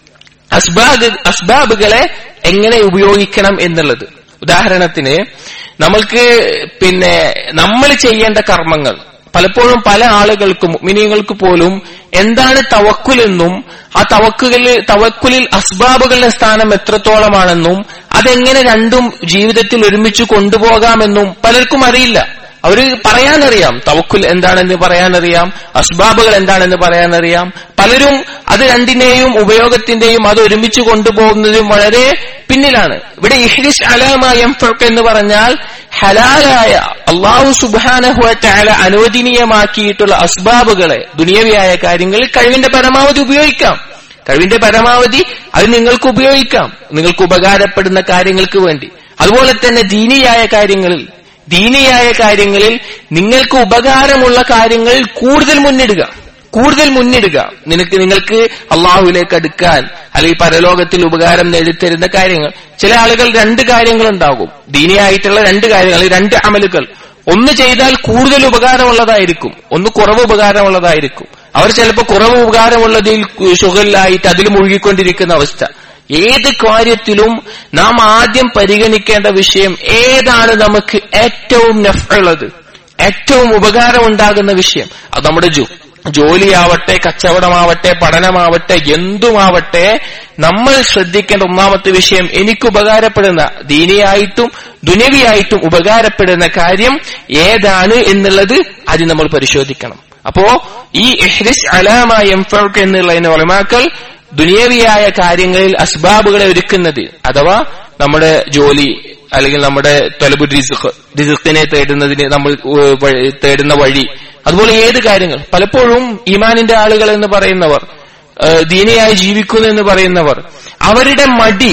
അസ്ബാബ് അസ്ബാബുകളെ എങ്ങനെ ഉപയോഗിക്കണം എന്നുള്ളത് ഉദാഹരണത്തിന് നമ്മൾക്ക് പിന്നെ നമ്മൾ ചെയ്യേണ്ട കർമ്മങ്ങൾ പലപ്പോഴും പല ആളുകൾക്കും മിനിങ്ങൾക്ക് പോലും എന്താണ് തവക്കുലെന്നും ആ തവക്കുകളിൽ തവക്കുലിൽ അസ്ബാബുകളുടെ സ്ഥാനം എത്രത്തോളമാണെന്നും അതെങ്ങനെ രണ്ടും ജീവിതത്തിൽ ഒരുമിച്ച് കൊണ്ടുപോകാമെന്നും പലർക്കും അറിയില്ല അവര് പറയാനറിയാം തവക്കുൽ എന്താണെന്ന് പറയാനറിയാം അസ്ബാബുകൾ എന്താണെന്ന് പറയാനറിയാം പലരും അത് രണ്ടിനെയും ഉപയോഗത്തിന്റെയും അത് ഒരുമിച്ച് കൊണ്ടുപോകുന്നതും വളരെ പിന്നിലാണ് ഇവിടെ ഇഹ്ലിസ് അലാമ എംഫർക്ക് എന്ന് പറഞ്ഞാൽ ഹലാലായ അള്ളാഹു സുബാനഹുല അനുവദനീയമാക്കിയിട്ടുള്ള അസ്ബാബുകളെ ദുനിയവിയായ കാര്യങ്ങളിൽ കഴിവിന്റെ പരമാവധി ഉപയോഗിക്കാം കഴിവിന്റെ പരമാവധി അത് നിങ്ങൾക്ക് ഉപയോഗിക്കാം നിങ്ങൾക്ക് ഉപകാരപ്പെടുന്ന കാര്യങ്ങൾക്ക് വേണ്ടി അതുപോലെ തന്നെ ദീനിയായ കാര്യങ്ങളിൽ ദീനിയായ കാര്യങ്ങളിൽ നിങ്ങൾക്ക് ഉപകാരമുള്ള കാര്യങ്ങളിൽ കൂടുതൽ മുന്നിടുക കൂടുതൽ മുന്നിടുക നിനക്ക് നിങ്ങൾക്ക് അള്ളാഹുവിലേക്ക് അടുക്കാൻ അല്ലെങ്കിൽ പരലോകത്തിൽ ഉപകാരം നേടിത്തരുന്ന കാര്യങ്ങൾ ചില ആളുകൾ രണ്ട് കാര്യങ്ങൾ ഉണ്ടാകും ദീനിയായിട്ടുള്ള രണ്ട് കാര്യങ്ങൾ രണ്ട് അമലുകൾ ഒന്ന് ചെയ്താൽ കൂടുതൽ ഉപകാരമുള്ളതായിരിക്കും ഒന്ന് കുറവ് ഉപകാരമുള്ളതായിരിക്കും അവർ ചിലപ്പോൾ കുറവ് ഉപകാരമുള്ളതിൽ സുഖലായിട്ട് അതിൽ മുഴുകിക്കൊണ്ടിരിക്കുന്ന അവസ്ഥ ഏത് കാര്യത്തിലും നാം ആദ്യം പരിഗണിക്കേണ്ട വിഷയം ഏതാണ് നമുക്ക് ഏറ്റവും നഫുള്ളത് ഏറ്റവും ഉപകാരം ഉണ്ടാകുന്ന വിഷയം അത് നമ്മുടെ ജോ ജോലിയാവട്ടെ കച്ചവടമാവട്ടെ പഠനമാവട്ടെ എന്തുമാവട്ടെ നമ്മൾ ശ്രദ്ധിക്കേണ്ട ഒന്നാമത്തെ വിഷയം എനിക്ക് ഉപകാരപ്പെടുന്ന ദീനിയായിട്ടും ദുനവിയായിട്ടും ഉപകാരപ്പെടുന്ന കാര്യം ഏതാണ് എന്നുള്ളത് അത് നമ്മൾ പരിശോധിക്കണം അപ്പോ ഈ എഹ്രിസ് അലാമ എംഫർക്ക് എന്നുള്ളതിന് ഒലമാക്കൾ ദുനിയവിയായ കാര്യങ്ങളിൽ അസ്ബാബുകളെ ഒരുക്കുന്നത് അഥവാ നമ്മുടെ ജോലി അല്ലെങ്കിൽ നമ്മുടെ തൊലബു റിസുഖിനെ തേടുന്നതിന് നമ്മൾ തേടുന്ന വഴി അതുപോലെ ഏത് കാര്യങ്ങൾ പലപ്പോഴും ഈമാനിന്റെ ആളുകൾ എന്ന് പറയുന്നവർ ദീനിയായി ജീവിക്കുന്നു എന്ന് പറയുന്നവർ അവരുടെ മടി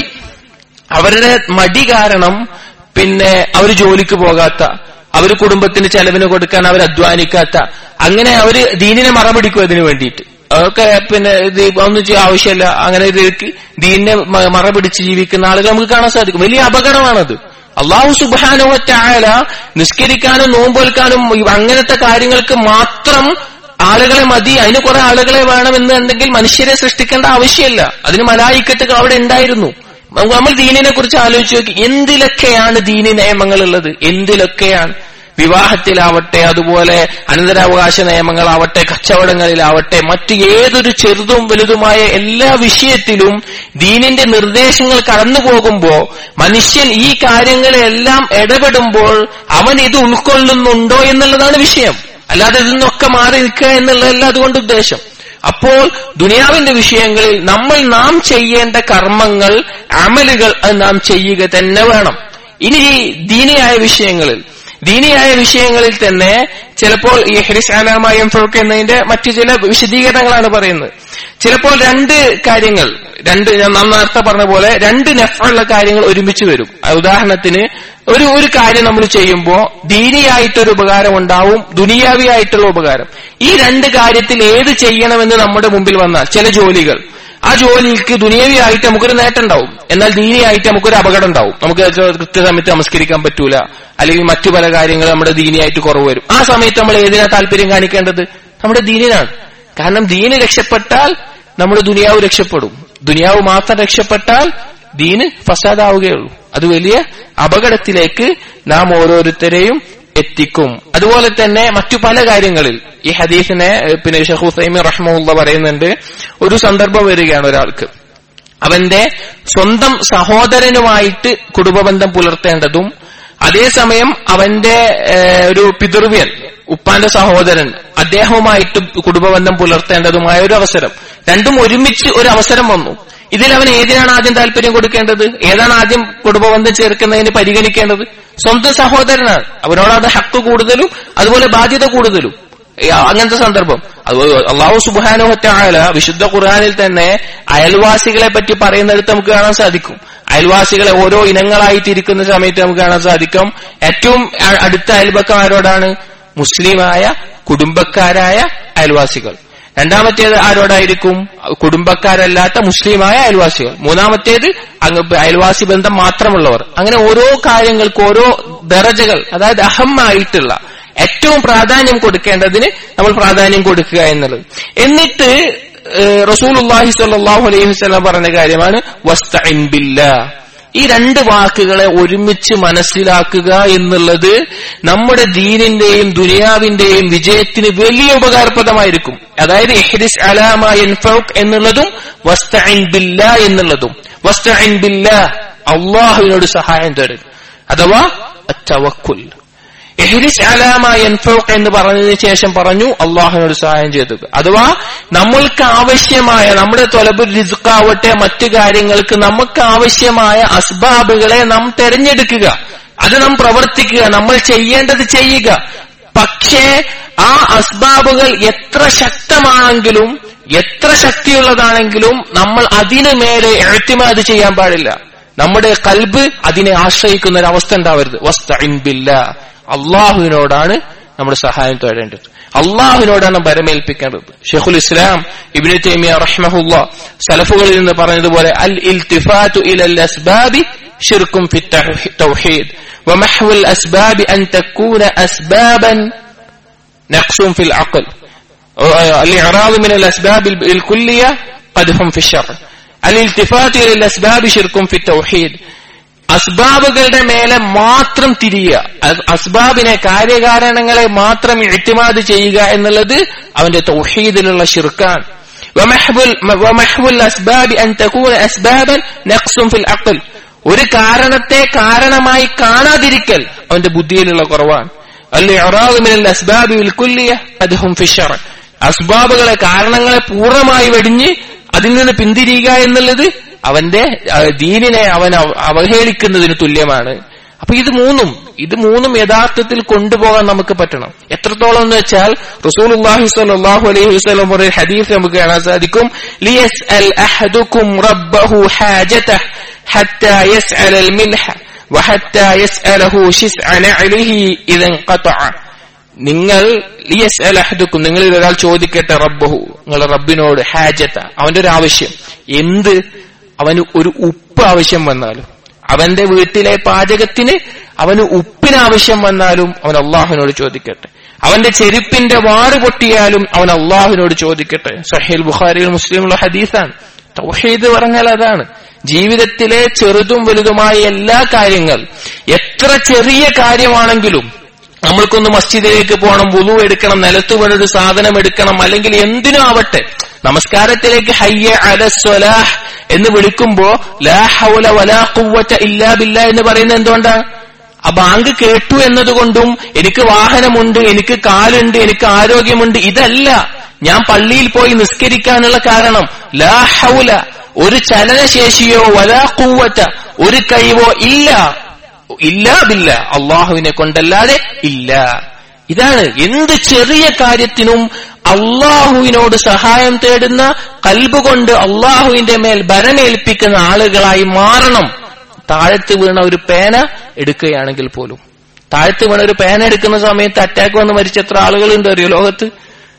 അവരുടെ മടി കാരണം പിന്നെ അവർ ജോലിക്ക് പോകാത്ത അവർ കുടുംബത്തിന് ചെലവിന് കൊടുക്കാൻ അവർ അധ്വാനിക്കാത്ത അങ്ങനെ അവര് ദീനിനെ മറപിടിക്കും അതിനു വേണ്ടിയിട്ട് അതൊക്കെ പിന്നെ ഇത് ഒന്നും ചെയ്യാൻ ആവശ്യമില്ല അങ്ങനെ ഇതിലേക്ക് ദീനിനെ മറപിടിച്ച് ജീവിക്കുന്ന ആളുകൾ നമുക്ക് കാണാൻ സാധിക്കും വലിയ അപകടമാണത് അള്ളാഹു സുബാനുവറ്റായ നിസ്കരിക്കാനും നോമ്പൊൽക്കാനും അങ്ങനത്തെ കാര്യങ്ങൾക്ക് മാത്രം ആളുകളെ മതി അതിന് കുറെ ആളുകളെ വേണമെന്ന് എന്തെങ്കിൽ മനുഷ്യരെ സൃഷ്ടിക്കേണ്ട ആവശ്യമില്ല അതിന് മലായിക്കത്തുകൾ അവിടെ ഉണ്ടായിരുന്നു നമ്മൾ ദീനിനെ കുറിച്ച് ആലോചിച്ച് നോക്കി എന്തിലൊക്കെയാണ് ദീനി നിയമങ്ങൾ ഉള്ളത് എന്തിലൊക്കെയാണ് വിവാഹത്തിലാവട്ടെ അതുപോലെ അനന്തരാവകാശ നിയമങ്ങളാവട്ടെ കച്ചവടങ്ങളിലാവട്ടെ മറ്റു ഏതൊരു ചെറുതും വലുതുമായ എല്ലാ വിഷയത്തിലും ദീനിന്റെ നിർദ്ദേശങ്ങൾ കടന്നു പോകുമ്പോ മനുഷ്യൻ ഈ കാര്യങ്ങളെല്ലാം ഇടപെടുമ്പോൾ അവൻ ഇത് ഉൾക്കൊള്ളുന്നുണ്ടോ എന്നുള്ളതാണ് വിഷയം അല്ലാതെ ഇതിൽ നിന്നൊക്കെ മാറി നിൽക്കുക എന്നുള്ളതല്ല അതുകൊണ്ട് ഉദ്ദേശം അപ്പോൾ ദുനിയാവിന്റെ വിഷയങ്ങളിൽ നമ്മൾ നാം ചെയ്യേണ്ട കർമ്മങ്ങൾ അമലുകൾ അത് നാം ചെയ്യുക തന്നെ വേണം ഇനി ഈ ദീനിയായ വിഷയങ്ങളിൽ ദീനിയായ വിഷയങ്ങളിൽ തന്നെ ചിലപ്പോൾ ഈ ഹരിസാനാമയം ഫുൾക്ക് എന്നതിന്റെ മറ്റു ചില വിശദീകരണങ്ങളാണ് പറയുന്നത് ചിലപ്പോൾ രണ്ട് കാര്യങ്ങൾ രണ്ട് ഞാൻ നേരത്തെ പറഞ്ഞ പോലെ രണ്ട് നെഫുള്ള കാര്യങ്ങൾ ഒരുമിച്ച് വരും ഉദാഹരണത്തിന് ഒരു ഒരു കാര്യം നമ്മൾ ചെയ്യുമ്പോൾ ദീനിയായിട്ടൊരു ഉപകാരം ഉണ്ടാവും ദുനിയാവിയായിട്ടുള്ള ഉപകാരം ഈ രണ്ട് കാര്യത്തിൽ ഏത് ചെയ്യണമെന്ന് നമ്മുടെ മുമ്പിൽ വന്നാൽ ചില ജോലികൾ ആ ജോലിക്ക് ദുനിയവിയായിട്ട് നമുക്കൊരു നേട്ടം ഉണ്ടാവും എന്നാൽ ദീനിയായിട്ട് നമുക്കൊരു അപകടം ഉണ്ടാവും നമുക്ക് കൃത്യസമയത്ത് നമസ്കരിക്കാൻ പറ്റൂല അല്ലെങ്കിൽ മറ്റു പല കാര്യങ്ങൾ നമ്മുടെ ദീനിയായിട്ട് കുറവ് വരും ആ സമയത്ത് നമ്മൾ ഏതിനാ താല്പര്യം കാണിക്കേണ്ടത് നമ്മുടെ ദീനിനാണ് കാരണം ദീന് രക്ഷപ്പെട്ടാൽ നമ്മുടെ ദുനിയാവ് രക്ഷപ്പെടും ദുനിയാവ് മാത്രം രക്ഷപ്പെട്ടാൽ ദീന് ഫസാദാവുകയുള്ളൂ അത് വലിയ അപകടത്തിലേക്ക് നാം ഓരോരുത്തരെയും എത്തിക്കും അതുപോലെ തന്നെ മറ്റു പല കാര്യങ്ങളിൽ ഈ ഹദീസിനെ പിന്നെ ഷെഖ് ഹുസൈമി റഹ്മുള്ള പറയുന്നുണ്ട് ഒരു സന്ദർഭം വരികയാണ് ഒരാൾക്ക് അവന്റെ സ്വന്തം സഹോദരനുമായിട്ട് കുടുംബബന്ധം പുലർത്തേണ്ടതും അതേസമയം അവന്റെ ഒരു പിതൃവ്യൻ ഉപ്പാന്റെ സഹോദരൻ അദ്ദേഹവുമായിട്ട് കുടുംബബന്ധം പുലർത്തേണ്ടതുമായ ഒരു അവസരം രണ്ടും ഒരുമിച്ച് ഒരു അവസരം വന്നു ഇതിൽ അവൻ ഏതിനാണ് ആദ്യം താല്പര്യം കൊടുക്കേണ്ടത് ഏതാണ് ആദ്യം കുടുംബബന്ധം ചേർക്കുന്നതിന് പരിഗണിക്കേണ്ടത് സ്വന്തം സഹോദരനാണ് അവനോടാണ് ഹക്ക് കൂടുതലും അതുപോലെ ബാധ്യത കൂടുതലും അങ്ങനത്തെ സന്ദർഭം അതുപോലെ അള്ളാഹു സുബാനുഹറ്റായ വിശുദ്ധ ഖുർആാനിൽ തന്നെ അയൽവാസികളെ പറ്റി പറയുന്നിടത്ത് നമുക്ക് കാണാൻ സാധിക്കും അയൽവാസികളെ ഓരോ ഇനങ്ങളായിട്ട് ഇരിക്കുന്ന സമയത്ത് നമുക്ക് കാണാൻ സാധിക്കും ഏറ്റവും അടുത്ത അയൽപക്കം ആരോടാണ് മുസ്ലിമായ കുടുംബക്കാരായ അയൽവാസികൾ രണ്ടാമത്തേത് ആരോടായിരിക്കും കുടുംബക്കാരല്ലാത്ത മുസ്ലിമായ അയൽവാസികൾ മൂന്നാമത്തേത് അങ്ങ് അയൽവാസി ബന്ധം മാത്രമുള്ളവർ അങ്ങനെ ഓരോ കാര്യങ്ങൾക്ക് ഓരോ ദറജകൾ അതായത് അഹമായിട്ടുള്ള ഏറ്റവും പ്രാധാന്യം കൊടുക്കേണ്ടതിന് നമ്മൾ പ്രാധാന്യം കൊടുക്കുക എന്നുള്ളത് എന്നിട്ട് റസൂൽ അള്ളാഹി സല്ലാഹു അലൈഹി വസ്ലാം പറഞ്ഞ കാര്യമാണ് വസ്തഇൻ ബില്ലാ ഈ രണ്ട് വാക്കുകളെ ഒരുമിച്ച് മനസ്സിലാക്കുക എന്നുള്ളത് നമ്മുടെ ദീനിന്റെയും ദുനിയാവിന്റെയും വിജയത്തിന് വലിയ ഉപകാരപ്രദമായിരിക്കും അതായത് എഹ്രിസ് അലാമ എൻഫൗക്ക് എന്നുള്ളതും വസ്തഇൻ ബില്ല എന്നുള്ളതും വസ്തഇൻ ബില്ല അള്ളാഹുവിനോട് സഹായം തേടുക അഥവാ തവക്കുൽ എഹ്രിസ് അലാമ എൻഫൗക്ക് എന്ന് പറഞ്ഞതിന് ശേഷം പറഞ്ഞു അള്ളാഹുവിനോട് സഹായം ചെയ്തു അഥവാ നമ്മൾക്ക് ആവശ്യമായ നമ്മുടെ തൊലബുൽ റിസ്ക്കാവട്ടെ മറ്റു കാര്യങ്ങൾക്ക് നമുക്ക് ആവശ്യമായ അസ്ബാബുകളെ നാം തെരഞ്ഞെടുക്കുക അത് നാം പ്രവർത്തിക്കുക നമ്മൾ ചെയ്യേണ്ടത് ചെയ്യുക പക്ഷേ ആ അസ്ബാബുകൾ എത്ര ശക്തമാണെങ്കിലും എത്ര ശക്തിയുള്ളതാണെങ്കിലും നമ്മൾ അതിനു മേലെ എഴുത്തിമാത് ചെയ്യാൻ പാടില്ല നമ്മുടെ കൽബ് അതിനെ ആശ്രയിക്കുന്ന ഒരു അവസ്ഥ ഉണ്ടാവരുത് വസ്തഇൻ ബില്ലാ അള്ളാഹുവിനോടാണ് നമ്മുടെ സഹായം തേടേണ്ടത് അള്ളാഹുവിനോടാണ് ബരമേൽപ്പിക്കേണ്ടത് ഷെഖുൽ ഇസ്ലാം ഇബിന് തൈമിയ റഹ്മഹുല്ല സലഫുകളിൽ നിന്ന് പറഞ്ഞതുപോലെ അൽ ഇൽത്തിഫാത്തു ഇലൽ അസ്ബാബി ഷിർക്കും ഫി തൗഹീദ് ومحو الأسباب أن تكون أسبابا نقص في العقل الإعراض من الأسباب الكلية قدح في الشر الالتفات إلى الأسباب شرك في التوحيد അസ്ബാബുകളുടെ മേലെ മാത്രം തിരിയുക അസ്ബാബിനെ കാര്യകാരണങ്ങളെ മാത്രം ഇഴ്ത്തിമാത് ചെയ്യുക എന്നുള്ളത് അവന്റെ തൗഹീദിലുള്ള ഷിർക്കാൻ ഒരു കാരണത്തെ കാരണമായി കാണാതിരിക്കൽ അവന്റെ ബുദ്ധിയിലുള്ള കുറവാണ് അസ്ബാബുകളെ കാരണങ്ങളെ പൂർണ്ണമായി വെടിഞ്ഞ് അതിൽ നിന്ന് പിന്തിരിയുക എന്നുള്ളത് അവന്റെ ദീനിനെ അവൻ അവഹേളിക്കുന്നതിന് തുല്യമാണ് അപ്പൊ ഇത് മൂന്നും ഇത് മൂന്നും യഥാർത്ഥത്തിൽ കൊണ്ടുപോകാൻ നമുക്ക് പറ്റണം എത്രത്തോളം എന്ന് വെച്ചാൽ റസൂൽ സ്വല്ലല്ലാഹു അലൈഹി വസല്ലം ഒരു ഹദീസ് നമുക്ക് കാണാൻ സാധിക്കും ലിയസ് അൽ അഹദുക്കും റബ്ബഹു ഹാജതഹ് ഹത്താ യസ്അൽ അൽ മിൽഹ وحتى يسأله شسع نعله إذا انقطع നിങ്ങൾ ലിയസ് അൽ അഹദുക്കും നിങ്ങളിൽ ഒരാൾ ചോദിക്കട്ടെ റബ്ബഹു നിങ്ങളുടെ റബ്ബിനോട് ഹാജത്ത അവന്റെ ഒരു ആവശ്യം എന്ത് അവന് ഒരു ഉപ്പ് ആവശ്യം വന്നാലും അവന്റെ വീട്ടിലെ പാചകത്തിന് അവന് ഉപ്പിന് ആവശ്യം വന്നാലും അവൻ അള്ളാഹുവിനോട് ചോദിക്കട്ടെ അവന്റെ ചെരുപ്പിന്റെ വാറ് പൊട്ടിയാലും അവൻ അള്ളാഹുവിനോട് ചോദിക്കട്ടെ സഹീൽ ബുഖാരിയിൽ മുസ്ലിമുള്ള ഹദീസാണ് തൗഹീദ് പറഞ്ഞാൽ അതാണ് ജീവിതത്തിലെ ചെറുതും വലുതുമായ എല്ലാ കാര്യങ്ങൾ എത്ര ചെറിയ കാര്യമാണെങ്കിലും നമ്മൾക്കൊന്ന് മസ്ജിദിലേക്ക് പോകണം വുളു എടുക്കണം നിലത്ത് വീണൊരു സാധനം എടുക്കണം അല്ലെങ്കിൽ എന്തിനും ആവട്ടെ നമസ്കാരത്തിലേക്ക് ഹയ്യ അലസ്വലാഹ് എന്ന് വിളിക്കുമ്പോ ലാ ഹൗല വലാ ഖുവ്വത ഇല്ലാ ബില്ലാ എന്ന് പറയുന്നത് എന്തുകൊണ്ടാണ് ആ ബാങ്ക് കേട്ടു എന്നതുകൊണ്ടും എനിക്ക് വാഹനമുണ്ട് എനിക്ക് കാലുണ്ട് എനിക്ക് ആരോഗ്യമുണ്ട് ഇതല്ല ഞാൻ പള്ളിയിൽ പോയി നിസ്കരിക്കാനുള്ള കാരണം ലാ ഹൗല ഒരു ചലനശേഷിയോ വലാ കൂവറ്റ ഒരു കഴിവോ ഇല്ല ഇല്ല ബില്ല അള്ളാഹുവിനെ കൊണ്ടല്ലാതെ ഇല്ല ഇതാണ് എന്ത് ചെറിയ കാര്യത്തിനും അള്ളാഹുവിനോട് സഹായം തേടുന്ന കൽബുകൊണ്ട് അള്ളാഹുവിന്റെ മേൽ ഭരമേൽപ്പിക്കുന്ന ആളുകളായി മാറണം താഴത്ത് വീണ ഒരു പേന എടുക്കുകയാണെങ്കിൽ പോലും താഴത്ത് വീണ ഒരു പേന എടുക്കുന്ന സമയത്ത് അറ്റാക്ക് വന്ന് മരിച്ച എത്ര ആളുകളുണ്ട് അറിയോ ലോകത്ത്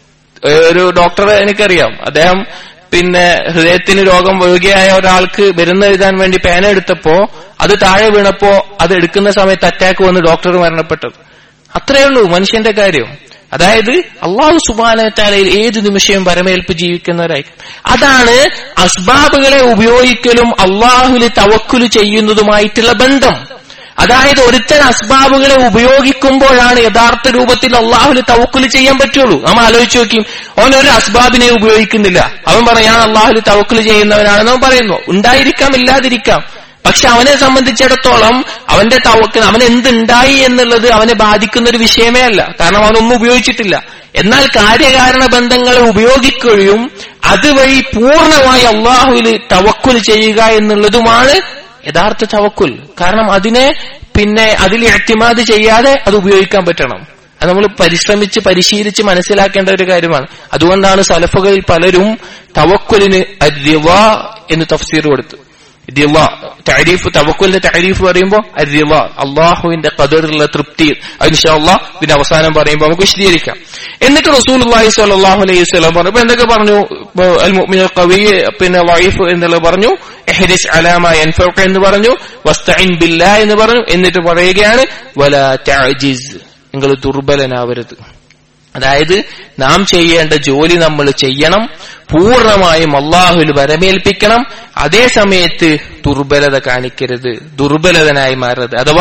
ഒരു ഡോക്ടറെ എനിക്കറിയാം അദ്ദേഹം പിന്നെ ഹൃദയത്തിന് രോഗം രോഗിയായ ഒരാൾക്ക് മരുന്ന് എഴുതാൻ വേണ്ടി പേന എടുത്തപ്പോ അത് താഴെ വീണപ്പോ അത് എടുക്കുന്ന സമയത്ത് അറ്റാക്ക് വന്ന് ഡോക്ടർ മരണപ്പെട്ടത് അത്രയേ ഉള്ളൂ മനുഷ്യന്റെ കാര്യം അതായത് അള്ളാഹു സുബാനത്താലയിൽ ഏത് നിമിഷവും പരമേൽപ്പ് ജീവിക്കുന്നവരായി അതാണ് അസ്ബാബുകളെ ഉപയോഗിക്കലും അള്ളാഹുല് തവക്കുല് ചെയ്യുന്നതുമായിട്ടുള്ള ബന്ധം അതായത് ഒരുത്തൻ അസ്ബാബുകളെ ഉപയോഗിക്കുമ്പോഴാണ് യഥാർത്ഥ രൂപത്തിൽ അള്ളാഹുല് തവക്കുല് ചെയ്യാൻ പറ്റുള്ളൂ നമ്മൾ ആലോചിച്ച് നോക്കി അവൻ ഒരു അസ്ബാബിനെ ഉപയോഗിക്കുന്നില്ല അവൻ പറയാൻ അള്ളാഹുല് തവക്കുല് ചെയ്യുന്നവനാണെന്ന് അവൻ പറയുന്നു ഉണ്ടായിരിക്കാം ഇല്ലാതിരിക്കാം പക്ഷെ അവനെ സംബന്ധിച്ചിടത്തോളം അവന്റെ തവക്ക് അവൻ എന്തുണ്ടായി എന്നുള്ളത് അവനെ ബാധിക്കുന്ന ഒരു വിഷയമേ അല്ല കാരണം അവനൊന്നും ഉപയോഗിച്ചിട്ടില്ല എന്നാൽ കാര്യകാരണ ബന്ധങ്ങളെ ഉപയോഗിക്കുകയും അതുവഴി പൂർണ്ണമായി അള്ളാഹുവിൽ തവക്കുൽ ചെയ്യുക എന്നുള്ളതുമാണ് യഥാർത്ഥ തവക്കുൽ കാരണം അതിനെ പിന്നെ അതിൽ എത്തിമാത് ചെയ്യാതെ അത് ഉപയോഗിക്കാൻ പറ്റണം അത് നമ്മൾ പരിശ്രമിച്ച് പരിശീലിച്ച് മനസ്സിലാക്കേണ്ട ഒരു കാര്യമാണ് അതുകൊണ്ടാണ് സലഫുകളിൽ പലരും തവക്കുലിന് അരിവ എന്ന് തഫ്സീർ കൊടുത്തു താരീഫ് തവക്കുലിന്റെ താരീഫ് പറയുമ്പോൾ അരിവ അള്ളാഹുവിന്റെ കദറിലുള്ള തൃപ്തി അതിനുശാ ഇതിന്റെ അവസാനം പറയുമ്പോൾ നമുക്ക് വിശദീകരിക്കാം എന്നിട്ട് റസൂൽ അള്ളാഹി സ്വല്ലാഹു അലൈഹി സ്വലം പറഞ്ഞു ഇപ്പൊ എന്തൊക്കെ പറഞ്ഞു കവി പിന്നെ വൈഫ് എന്നുള്ളത് പറഞ്ഞു എഹരിസ് അലാമ എൻഫോക്ക എന്ന് പറഞ്ഞു വസ്തൈൻ ബില്ല എന്ന് പറഞ്ഞു എന്നിട്ട് പറയുകയാണ് വല താജിസ് നിങ്ങൾ ദുർബലനാവരുത് അതായത് നാം ചെയ്യേണ്ട ജോലി നമ്മൾ ചെയ്യണം പൂർണ്ണമായും അള്ളാഹുൽ വരമേൽപ്പിക്കണം അതേ സമയത്ത് ദുർബലത കാണിക്കരുത് ദുർബലതനായി മാറരുത് അഥവാ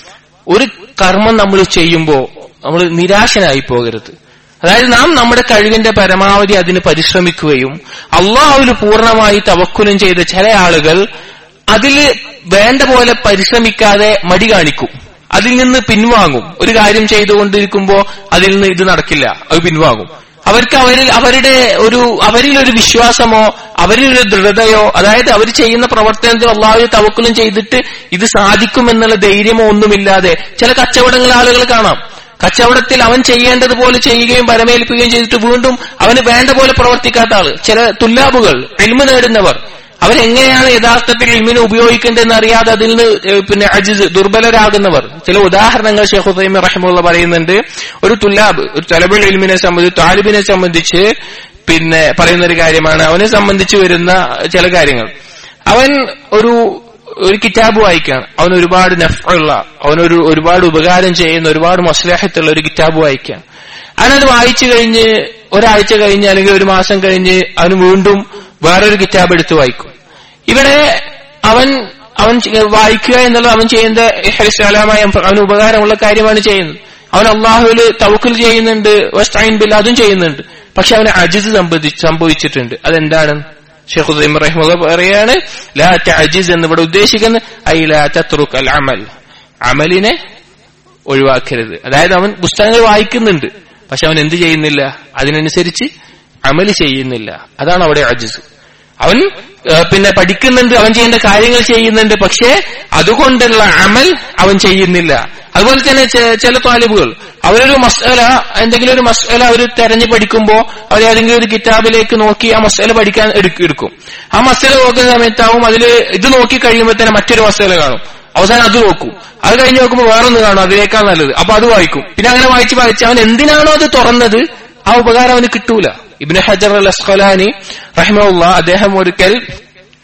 ഒരു കർമ്മം നമ്മൾ ചെയ്യുമ്പോൾ നമ്മൾ നിരാശനായി പോകരുത് അതായത് നാം നമ്മുടെ കഴിവിന്റെ പരമാവധി അതിന് പരിശ്രമിക്കുകയും അള്ളാഹുല് പൂർണ്ണമായി തവക്കുലും ചെയ്ത ചില ആളുകൾ അതിൽ വേണ്ട പോലെ പരിശ്രമിക്കാതെ മടി കാണിക്കും അതിൽ നിന്ന് പിൻവാങ്ങും ഒരു കാര്യം ചെയ്തുകൊണ്ടിരിക്കുമ്പോ അതിൽ നിന്ന് ഇത് നടക്കില്ല അത് പിൻവാങ്ങും അവർക്ക് അവരിൽ അവരുടെ ഒരു അവരിൽ ഒരു വിശ്വാസമോ അവരിൽ ഒരു ദൃഢതയോ അതായത് അവർ ചെയ്യുന്ന പ്രവർത്തനത്തിൽ അള്ളാഹു തവക്കലും ചെയ്തിട്ട് ഇത് സാധിക്കുമെന്നുള്ള ധൈര്യമോ ഒന്നുമില്ലാതെ ചില കച്ചവടങ്ങൾ ആളുകൾ കാണാം കച്ചവടത്തിൽ അവൻ ചെയ്യേണ്ടതുപോലെ ചെയ്യുകയും പരമേൽപ്പിക്കുകയും ചെയ്തിട്ട് വീണ്ടും അവന് വേണ്ട പോലെ പ്രവർത്തിക്കാത്ത ആള് ചില തുല്ലാബുകൾ എൽമ നേടുന്നവർ അവരെങ്ങനെയാണ് യഥാർത്ഥത്തിൽ ഇൽമിനെ ഉപയോഗിക്കേണ്ടതെന്ന് അറിയാതെ അതിൽ നിന്ന് പിന്നെ അജിസ് ദുർബലരാകുന്നവർ ചില ഉദാഹരണങ്ങൾ ഷെയ്ഖ് ഹുസൈമി റഹിമുള്ള പറയുന്നുണ്ട് ഒരു തുല്ലാബ് ഒരു തലബിൾ ഇൽമിനെ സംബന്ധിച്ച് താലിബിനെ സംബന്ധിച്ച് പിന്നെ പറയുന്ന ഒരു കാര്യമാണ് അവനെ സംബന്ധിച്ച് വരുന്ന ചില കാര്യങ്ങൾ അവൻ ഒരു ഒരു കിതാബ് വായിക്കുകയാണ് അവൻ ഒരുപാട് നഫുള്ള അവനൊരു ഒരുപാട് ഉപകാരം ചെയ്യുന്ന ഒരുപാട് മസ്ലാഹത്തുള്ള ഒരു കിതാബ് വായിക്കുകയാണ് അവനത് വായിച്ചു കഴിഞ്ഞ് ഒരാഴ്ച കഴിഞ്ഞ് അല്ലെങ്കിൽ ഒരു മാസം കഴിഞ്ഞ് അവന് വീണ്ടും വേറൊരു കിതാബ് എടുത്ത് വായിക്കും ഇവിടെ അവൻ അവൻ വായിക്കുക എന്നുള്ളത് അവൻ ചെയ്യുന്ന ഹരിസ്ലാമായ അവന് ഉപകാരമുള്ള കാര്യമാണ് ചെയ്യുന്നത് അവൻ അള്ളാഹുവില് തവക്കുൽ ചെയ്യുന്നുണ്ട് വസ്റ്റൈൻ ബിൽ അതും ചെയ്യുന്നുണ്ട് പക്ഷെ അവന് അജിസ് സംഭവിച്ചിട്ടുണ്ട് അതെന്താണ് ഷെയ്ഖ് ഹുസൈം റഹിമുള്ള പറയാണ് ലാ തഅജിസ് എന്ന് ഇവിടെ ഉദ്ദേശിക്കുന്നത് ഐ ലാ തത്രുക് അൽ അമൽ അമലിനെ ഒഴിവാക്കരുത് അതായത് അവൻ പുസ്തകങ്ങൾ വായിക്കുന്നുണ്ട് പക്ഷെ അവൻ എന്ത് ചെയ്യുന്നില്ല അതിനനുസരിച്ച് അമല് ചെയ്യുന്നില്ല അതാണ് അവിടെ അജിസ് അവൻ പിന്നെ പഠിക്കുന്നുണ്ട് അവൻ ചെയ്യേണ്ട കാര്യങ്ങൾ ചെയ്യുന്നുണ്ട് പക്ഷേ അതുകൊണ്ടുള്ള അമൽ അവൻ ചെയ്യുന്നില്ല അതുപോലെ തന്നെ ചില താലിബുകൾ അവരൊരു മസ്അല എന്തെങ്കിലും ഒരു മസ്അല അവർ തെരഞ്ഞു പഠിക്കുമ്പോൾ അവർ ഏതെങ്കിലും ഒരു കിതാബിലേക്ക് നോക്കി ആ മസ്അല പഠിക്കാൻ എടുക്കും ആ മസ്അല നോക്കുന്ന സമയത്താവും അതിൽ ഇത് നോക്കി കഴിയുമ്പോൾ തന്നെ മറ്റൊരു മസ്അല കാണും അവസാനം അത് നോക്കും അത് കഴിഞ്ഞ് നോക്കുമ്പോൾ വേറൊന്ന് കാണും അതിനേക്കാൾ നല്ലത് അപ്പൊ അത് വായിക്കും പിന്നെ അങ്ങനെ വായിച്ച് വായിച്ച് അവൻ എന്തിനാണോ അത് തുറന്നത് ആ ഉപകാരം അവന് കിട്ടൂല ഇബിന് ഹജർ അൽ അസ്ഖലാനി റഹിമുള്ള അദ്ദേഹം ഒരിക്കൽ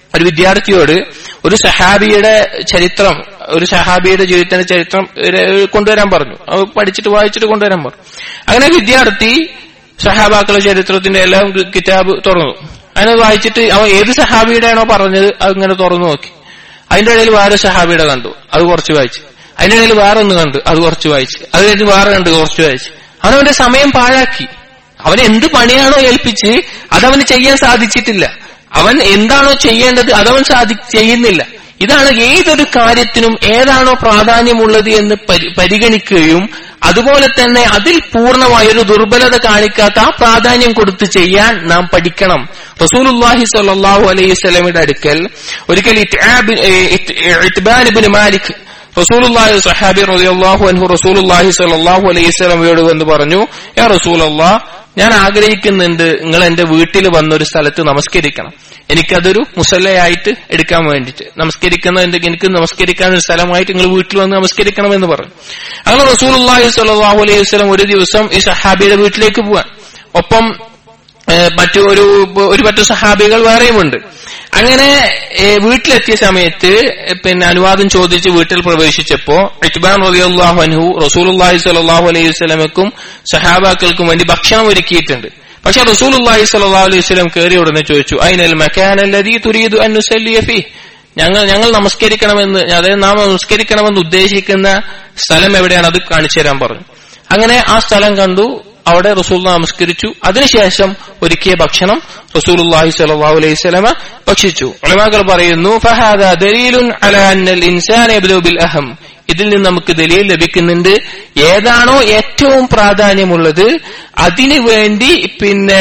ഒരു വിദ്യാർത്ഥിയോട് ഒരു സഹാബിയുടെ ചരിത്രം ഒരു സഹാബിയുടെ ജീവിതത്തിന്റെ ചരിത്രം ഒരു- കൊണ്ടുവരാൻ പറഞ്ഞു അത് പഠിച്ചിട്ട് വായിച്ചിട്ട് കൊണ്ടുവരാൻ പറഞ്ഞു അങ്ങനെ വിദ്യാർത്ഥി സഹാബാക്കളുടെ ചരിത്രത്തിന്റെ എല്ലാം കിതാബ് തുറന്നു അങ്ങനെ വായിച്ചിട്ട് അവൻ ഏത് സഹാബിയുടെയാണോ പറഞ്ഞത് അത് ഇങ്ങനെ തുറന്നു നോക്കി അതിന്റെ ഇടയിൽ വേറെ സഹാബിയുടെ കണ്ടു അത് കുറച്ച് വായിച്ചു അതിന്റെ ഇടയിൽ വേറെ ഒന്ന് കണ്ടു അത് കുറച്ച് വായിച്ചു അത് കഴിഞ്ഞ് വേറെ കണ്ടു കുറച്ച് വായിച്ചു അവനവന്റെ സമയം പാഴാക്കി അവൻ എന്ത് പണിയാണോ ഏൽപ്പിച്ച് അതവന് ചെയ്യാൻ സാധിച്ചിട്ടില്ല അവൻ എന്താണോ ചെയ്യേണ്ടത് അതവൻ സാധി ചെയ്യുന്നില്ല ഇതാണ് ഏതൊരു കാര്യത്തിനും ഏതാണോ പ്രാധാന്യമുള്ളത് എന്ന് പരി- പരിഗണിക്കുകയും അതുപോലെ തന്നെ അതിൽ പൂർണ്ണമായ ഒരു ദുർബലത കാണിക്കാത്ത ആ പ്രാധാന്യം കൊടുത്ത് ചെയ്യാൻ നാം പഠിക്കണം റസൂലുല്ലാഹി സ്വല്ലല്ലാഹു അലൈഹി വസല്ലമയുടെ അടുക്കൽ ഒരിക്കൽ ഇത്ആബ്- ഏ, ഇത്- ഇത്ബാൻ ഇബ്നു മാലിക് റസൂലുള്ളാഹി സഹാബി റളിയല്ലാഹു അൻഹു റസൂലുള്ളാഹി സ്വല്ലല്ലാഹു അലൈഹി വസല്ലമയോട് വന്ന് പറഞ്ഞു യാ റസൂലല്ലാഹ് ഞാൻ ആഗ്രഹിക്കുന്നുണ്ട് നിങ്ങൾ എന്റെ വീട്ടിൽ വന്നൊരു സ്ഥലത്ത് നമസ്കരിക്കണം എനിക്കതൊരു മുസല്ലയായിട്ട് എടുക്കാൻ വേണ്ടിയിട്ട് നമസ്കരിക്കുന്ന എന്തെങ്കിലും എനിക്ക് നമസ്കരിക്കാൻ ഒരു സ്ഥലമായിട്ട് നിങ്ങൾ വീട്ടിൽ വന്ന് നമസ്കരിക്കണം എന്ന് പറഞ്ഞു അങ്ങനെ റസൂലുള്ളാഹി സ്വല്ലല്ലാഹു അലൈഹി വസല്ലം ഒരു ദിവസം ഈ സഹാബിയുടെ വീട്ടിലേക്ക് പോവാൻ ഒപ്പം ഏഹ് മറ്റു ഒരു ഒരു പറ്റു സഹാബികൾ വേറെയുമുണ്ട് അങ്ങനെ ഏഹ് വീട്ടിലെത്തിയ സമയത്ത് പിന്നെ അനുവാദം ചോദിച്ച് വീട്ടിൽ പ്രവേശിച്ചപ്പോ ഇറ്റ്ബാൻ റളിയല്ലാഹു അൻഹു റസൂലുള്ളാഹി സ്വല്ലല്ലാഹു അലൈഹി വസല്ലമക്കും സഹാബാക്കൾക്കും വേണ്ടി ഭക്ഷണം ഒരുക്കിയിട്ടുണ്ട് പക്ഷെ റസൂലുള്ളാഹി സ്വല്ലല്ലാഹു അലൈഹി വസല്ലം കയറിയ ഉടനെ ചോദിച്ചു അയിനൽ മക്കാന അല്ലദീ തുരീദു അൻ നുസല്ലിയ ഫീഹ് ഞങ്ങൾ ഞങ്ങൾ നമസ്കരിക്കണമെന്ന് അതായത് നാം നമസ്കരിക്കണമെന്ന് ഉദ്ദേശിക്കുന്ന സ്ഥലം എവിടെയാണ് അത് കാണിച്ചു തരാൻ പറഞ്ഞു അങ്ങനെ ആ സ്ഥലം കണ്ടു അവിടെ റസൂൽ നമസ്കരിച്ചു അതിനുശേഷം ഒരുക്കിയ ഭക്ഷണം റസൂലുള്ളാഹി സ്വല്ലല്ലാഹു അലൈഹി വസല്ലമ ഭക്ഷിച്ചു ഉലമാക്കൾ പറയുന്നു ഫഹാദ ദലീലുൻ അലാ അന്നൽ ഇൻസാന യബ്ദു ബിൽ അഹം ഇതിൽ നിന്ന് നമുക്ക് ദലീൽ ലഭിക്കുന്നുണ്ട് ഏതാണോ ഏറ്റവും പ്രാധാന്യമുള്ളത് അതിനു വേണ്ടി പിന്നെ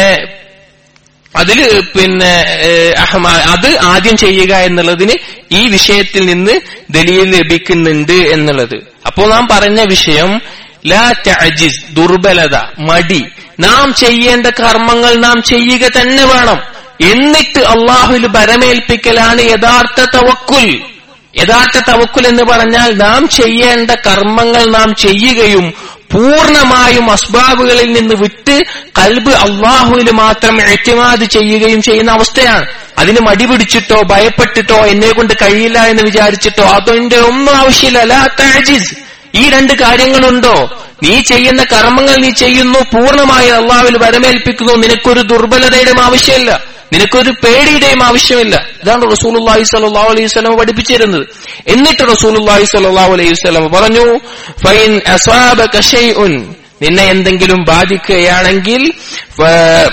അതിൽ പിന്നെ ഏഹ്, അഹ്മ- അത് ആദ്യം ചെയ്യുക എന്നുള്ളതിന് ഈ വിഷയത്തിൽ നിന്ന് ദലീൽ ലഭിക്കുന്നുണ്ട് എന്നുള്ളത് അപ്പോൾ നാം പറഞ്ഞ വിഷയം ലാ തഅജിസ് ദുർബലത മടി നാം ചെയ്യേണ്ട കർമ്മങ്ങൾ നാം ചെയ്യുക തന്നെ വേണം എന്നിട്ട് അള്ളാഹുൽ ബരമേൽപ്പിക്കലാണ് യഥാർത്ഥ തവക്കുൽ യഥാർത്ഥ തവക്കുൽ എന്ന് പറഞ്ഞാൽ നാം ചെയ്യേണ്ട കർമ്മങ്ങൾ നാം ചെയ്യുകയും പൂർണ്ണമായും അസ്ബാബുകളിൽ നിന്ന് വിട്ട് കൽബ് അള്ളാഹുവിൽ മാത്രം എത്തിമാത് ചെയ്യുകയും ചെയ്യുന്ന അവസ്ഥയാണ് അതിന് മടി പിടിച്ചിട്ടോ ഭയപ്പെട്ടിട്ടോ എന്നെ കൊണ്ട് കഴിയില്ല എന്ന് വിചാരിച്ചിട്ടോ അതിന്റെ ഒന്നും ആവശ്യമില്ല ലാ തഅജിസ് ഈ രണ്ട് കാര്യങ്ങളുണ്ടോ നീ ചെയ്യുന്ന കർമ്മങ്ങൾ നീ ചെയ്യുന്നു പൂർണ്ണമായി അള്ളാഹുവിൽ വരമേൽപ്പിക്കുന്നു നിനക്കൊരു ദുർബലതയുടെയും ആവശ്യമില്ല നിനക്കൊരു പേടിയുടെയും ആവശ്യമില്ല ഇതാണ് റസൂലുള്ളാഹി സ്വല്ലല്ലാഹു അലൈഹി വസല്ലം പഠിപ്പിച്ചിരുന്നത് എന്നിട്ട് റസൂലുള്ളാഹി സ്വല്ലല്ലാഹു അലൈഹി വസല്ലം പറഞ്ഞു ഫൈൻ അസാബക ഷൈഉൻ നിന്നെ എന്തെങ്കിലും ബാധിക്കുകയാണെങ്കിൽ ഫ-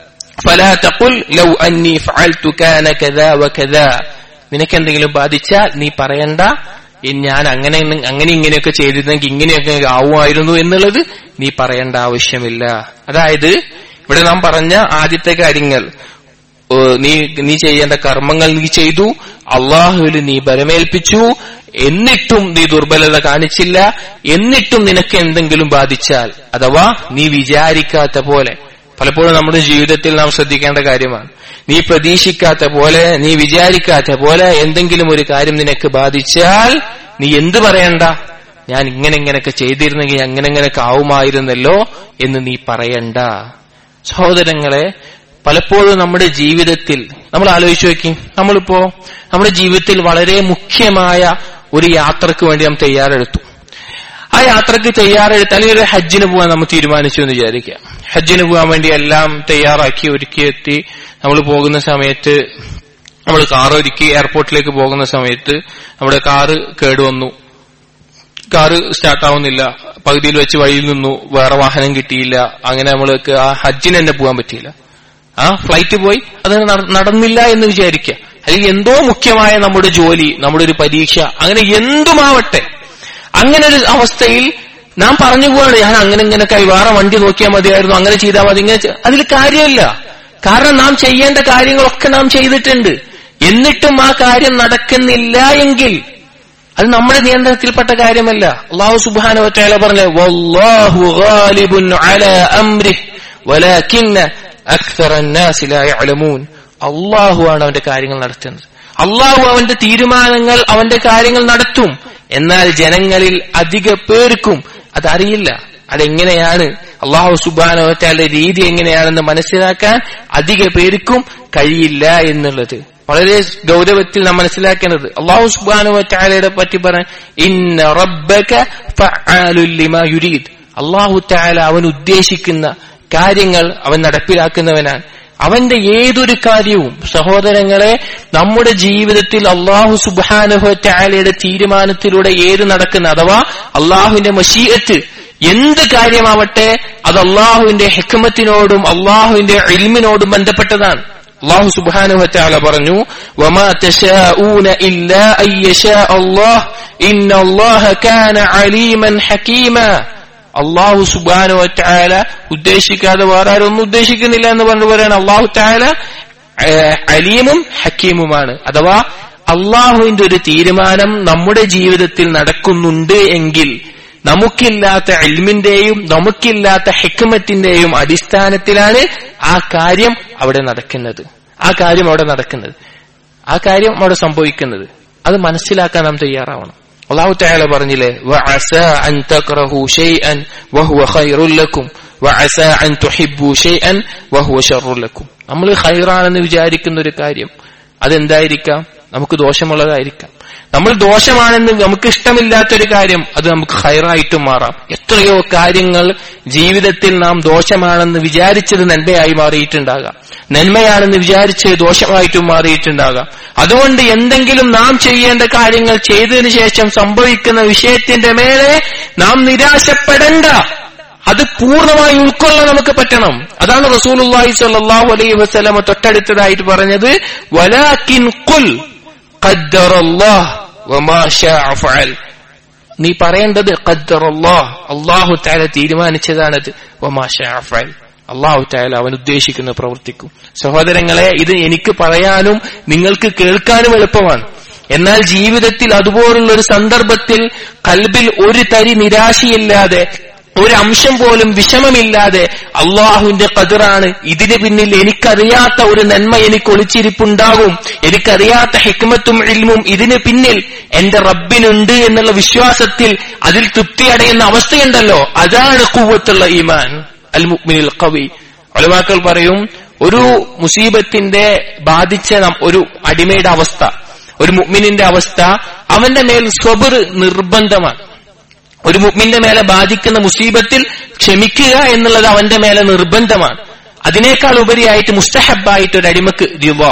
ഫലാ തഖുൽ ലൗ അന്നി ഫഅൽതു കാന കദാ വകദാ നിനക്ക് എന്തെങ്കിലും ബാധിച്ചാൽ നീ പറയണ്ട "ഇ- ഞാൻ അങ്ങനെ അങ്ങനെ ഇങ്ങനെയൊക്കെ ചെയ്തിരുന്നെങ്കിൽ ഇങ്ങനെയൊക്കെ ആവുമായിരുന്നു എന്നുള്ളത് നീ പറയേണ്ട ആവശ്യമില്ല അതായത് ഇവിടെ നാം പറഞ്ഞ ആദ്യത്തെ കാര്യങ്ങൾ ഏ, നീ നീ ചെയ്യേണ്ട കർമ്മങ്ങൾ നീ ചെയ്തു അള്ളാഹുവിൽ നീ ബലമേൽപ്പിച്ചു എന്നിട്ടും നീ ദുർബലത കാണിച്ചില്ല എന്നിട്ടും നിനക്ക് എന്തെങ്കിലും ബാധിച്ചാൽ അഥവാ നീ വിചാരിക്കാത്ത പോലെ പലപ്പോഴും നമ്മുടെ ജീവിതത്തിൽ നാം ശ്രദ്ധിക്കേണ്ട കാര്യമാണ് നീ പ്രതീക്ഷിക്കാത്ത പോലെ നീ വിചാരിക്കാത്ത പോലെ എന്തെങ്കിലും ഒരു കാര്യം നിനക്ക് ബാധിച്ചാൽ നീ എന്ത് പറയണ്ട ഞാൻ ഇങ്ങനെ ഇങ്ങനെയൊക്കെ ചെയ്തിരുന്നെങ്കിൽ അങ്ങനെ ഇങ്ങനെയൊക്കെ ആവുമായിരുന്നല്ലോ എന്ന് നീ പറയണ്ട സഹോദരങ്ങളെ പലപ്പോഴും നമ്മുടെ ജീവിതത്തിൽ നമ്മൾ ആലോചിച്ചു നോക്കി നമ്മളിപ്പോ നമ്മുടെ ജീവിതത്തിൽ വളരെ മുഖ്യമായ ഒരു യാത്രക്ക് വേണ്ടി നാം തയ്യാറെടുത്തു ആ യാത്രക്ക് തയ്യാറെടുത്ത് അല്ലെങ്കിൽ ഒരു ഹജ്ജിന് പോകാൻ നമ്മൾ തീരുമാനിച്ചു എന്ന് വിചാരിക്കുക ഹജ്ജിന് പോകാൻ വേണ്ടി എല്ലാം തയ്യാറാക്കി ഒരുക്കി എത്തി നമ്മൾ പോകുന്ന സമയത്ത് നമ്മൾ കാർ ഒരുക്കി എയർപോർട്ടിലേക്ക് പോകുന്ന സമയത്ത് നമ്മുടെ കാറ് കേടുവന്നു കാറ് സ്റ്റാർട്ട് ആവുന്നില്ല പകുതിയിൽ വെച്ച് വഴിയിൽ നിന്നു വേറെ വാഹനം കിട്ടിയില്ല അങ്ങനെ നമ്മൾക്ക് ആ ഹജ്ജിന് തന്നെ പോകാൻ പറ്റിയില്ല ആ ഫ്ലൈറ്റ് പോയി അത് നട- നടന്നില്ല എന്ന് വിചാരിക്കുക അല്ലെങ്കിൽ എന്തോ മുഖ്യമായ നമ്മുടെ ജോലി നമ്മുടെ ഒരു പരീക്ഷ അങ്ങനെ എന്തുമാവട്ടെ അങ്ങനെ ഒരു അവസ്ഥയിൽ നാം പറഞ്ഞു പോവാണ് ഞാൻ അങ്ങനെ ഇങ്ങനെയൊക്കെ വേറെ വണ്ടി നോക്കിയാൽ മതിയായിരുന്നു അങ്ങനെ ചെയ്താൽ മതി ഇങ്ങനെ ചെയ്-" അതിൽ കാര്യമില്ല കാരണം നാം ചെയ്യേണ്ട കാര്യങ്ങളൊക്കെ നാം ചെയ്തിട്ടുണ്ട് എന്നിട്ടും ആ കാര്യം നടക്കുന്നില്ല എങ്കിൽ അത് നമ്മുടെ നിയന്ത്രണത്തിൽപ്പെട്ട കാര്യമല്ല അള്ളാഹു സുബ്ഹാന വറ്റയാല പറഞ്ഞ വല്ലാഹു ഗാലിബുൻ അലാ അംരിഹ് വലാകിന്ന അക്സറ الناس لا يعلمون അള്ളാഹു ആണ് അവന്റെ കാര്യങ്ങൾ നടത്തുന്നത് അള്ളാഹു അവന്റെ തീരുമാനങ്ങൾ അവന്റെ കാര്യങ്ങൾ നടത്തും എന്നാൽ ജനങ്ങളിൽ അധിക പേർക്കും അതറിയില്ല അതെങ്ങനെയാണ് അള്ളാഹു സുബാനോറ്റാലെ രീതി എങ്ങനെയാണെന്ന് മനസ്സിലാക്കാൻ അധിക പേർക്കും കഴിയില്ല എന്നുള്ളത് വളരെ ഗൗരവത്തിൽ നാം മനസ്സിലാക്കേണ്ടത് അള്ളാഹു സുബാനു ചാലയുടെ പറ്റി പറയാൻ ഇന്ന റബ്ബക ഫഅാലുൽ ലിമാ യുരീദ് അള്ളാഹു ചാല അവൻ ഉദ്ദേശിക്കുന്ന കാര്യങ്ങൾ അവൻ നടപ്പിലാക്കുന്നവനാണ് അവന്റെ ഏതൊരു കാര്യവും സഹോദരങ്ങളെ നമ്മുടെ ജീവിതത്തിൽ അള്ളാഹു സുബാനുഹ ചാലയുടെ തീരുമാനത്തിലൂടെ ഏത് നടക്കുന്ന അഥവാ അള്ളാഹുവിന്റെ മഷീയത്ത് എന്ത് കാര്യമാവട്ടെ അത് അള്ളാഹുവിന്റെ ഹെക്മത്തിനോടും അള്ളാഹുവിന്റെ ഇൽമിനോടും ബന്ധപ്പെട്ടതാണ് അള്ളാഹു സുബ്ഹാനഹു വതആല പറഞ്ഞു വമാ തശാഊന ഇല്ലാ അൻ യശാ അല്ലാഹ് ഇന്നല്ലാഹ കാന അലീമൻ ഹകീമ അള്ളാഹു സുബ്ഹാനഹു വതആല ഉദ്ദേശിക്കാതെ വേറെ ആരും ഒന്നും ഉദ്ദേശിക്കുന്നില്ല എന്ന് പറഞ്ഞു പറയാണ് അള്ളാഹു തആല അലീമും ഹക്കീമുമാണ് അഥവാ അള്ളാഹുവിന്റെ ഒരു തീരുമാനം നമ്മുടെ ജീവിതത്തിൽ നടക്കുന്നുണ്ട് എങ്കിൽ നമുക്കില്ലാത്ത എൽമിന്റെയും നമുക്കില്ലാത്ത ഹെക്മത്തിന്റെയും അടിസ്ഥാനത്തിലാണ് ആ കാര്യം അവിടെ നടക്കുന്നത് ആ കാര്യം അവിടെ നടക്കുന്നത് ആ കാര്യം അവിടെ സംഭവിക്കുന്നത് അത് മനസ്സിലാക്കാൻ നാം തയ്യാറാവണം അള്ളാഹു തആല പറഞ്ഞില്ലേ വഅസാ അൻ തക്റഹു ഷൈഅൻ വഹുവ ഖൈറുൽ ലക്കും വഅസാ അൻ തുഹിബ്ബു ഷൈഅൻ വഹുവ ഷർറുൽ ലക്കും നമ്മൾ ഖൈറാണെന്ന് വിചാരിക്കുന്ന ഒരു കാര്യം അതെന്തായിരിക്കാം നമുക്ക് ദോഷമുള്ളതായിരിക്കാം നമ്മൾ ദോഷമാണെന്ന് നമുക്ക് ഇഷ്ടമില്ലാത്തൊരു കാര്യം അത് നമുക്ക് ഹൈറായിട്ടും മാറാം എത്രയോ കാര്യങ്ങൾ ജീവിതത്തിൽ നാം ദോഷമാണെന്ന് വിചാരിച്ചത് നന്മയായി മാറിയിട്ടുണ്ടാകാം നന്മയാണെന്ന് വിചാരിച്ച് ദോഷമായിട്ടും മാറിയിട്ടുണ്ടാകാം അതുകൊണ്ട് എന്തെങ്കിലും നാം ചെയ്യേണ്ട കാര്യങ്ങൾ ചെയ്തതിനു ശേഷം സംഭവിക്കുന്ന വിഷയത്തിന്റെ മേലെ നാം നിരാശപ്പെടേണ്ട അത് പൂർണ്ണമായി ഉൾക്കൊള്ളാൻ നമുക്ക് പറ്റണം അതാണ് റസൂലുള്ളാഹി സ്വല്ലല്ലാഹു അലൈഹി വസല്ലമ തൊട്ടടുത്തതായിട്ട് പറഞ്ഞത് വലാകിൻ ഖുൽ ഖദ്ദറല്ലാഹ് വമാ ശാഅ ഫഅൽ നീ പറയേണ്ടത് ഖദ്ദറല്ലാഹ് അല്ലാഹു തആല തീരുമാനിച്ചതാണത് വമാ ശാഅ ഫഅൽ അള്ളാഹു തായാലും അവൻ ഉദ്ദേശിക്കുന്ന പ്രവർത്തിക്കും സഹോദരങ്ങളെ ഇത് എനിക്ക് പറയാനും നിങ്ങൾക്ക് കേൾക്കാനും എളുപ്പമാണ് എന്നാൽ ജീവിതത്തിൽ അതുപോലുള്ള ഒരു സന്ദർഭത്തിൽ കൽബിൽ ഒരു തരി നിരാശയില്ലാതെ ഒരു അംശം പോലും വിഷമമില്ലാതെ അള്ളാഹുവിന്റെ കതിറാണ് ഇതിന് പിന്നിൽ എനിക്കറിയാത്ത ഒരു നന്മ എനിക്ക് ഒളിച്ചിരിപ്പുണ്ടാകും എനിക്കറിയാത്ത ഹിക്മത്തും ഇൽമും ഇതിന് പിന്നിൽ എന്റെ റബ്ബിനുണ്ട് എന്നുള്ള വിശ്വാസത്തിൽ അതിൽ തൃപ്തിയടയുന്ന അവസ്ഥയുണ്ടല്ലോ അതാണ് കൂവത്തുള്ള ഈമാൻ അൽ മുഅ്മിനിൽ ഖവി ഒലവാക്കൾ പറയും ഒരു മുസീബത്തിന്റെ ബാധിച്ച ഒരു അടിമയുടെ അവസ്ഥ ഒരു മുഅ്മിനിന്റെ അവസ്ഥ അവന്റെ മേൽ സ്വബർ നിർബന്ധമാണ് ഒരു മുഅ്മിന്റെ മേലെ ബാധിക്കുന്ന മുസീബത്തിൽ ക്ഷമിക്കുക എന്നുള്ളത് അവന്റെ മേലെ നിർബന്ധമാണ് അതിനേക്കാൾ ഉപരിയായിട്ട് മുസ്തഹബായിട്ട് ഒരു അടിമക്ക് റിവ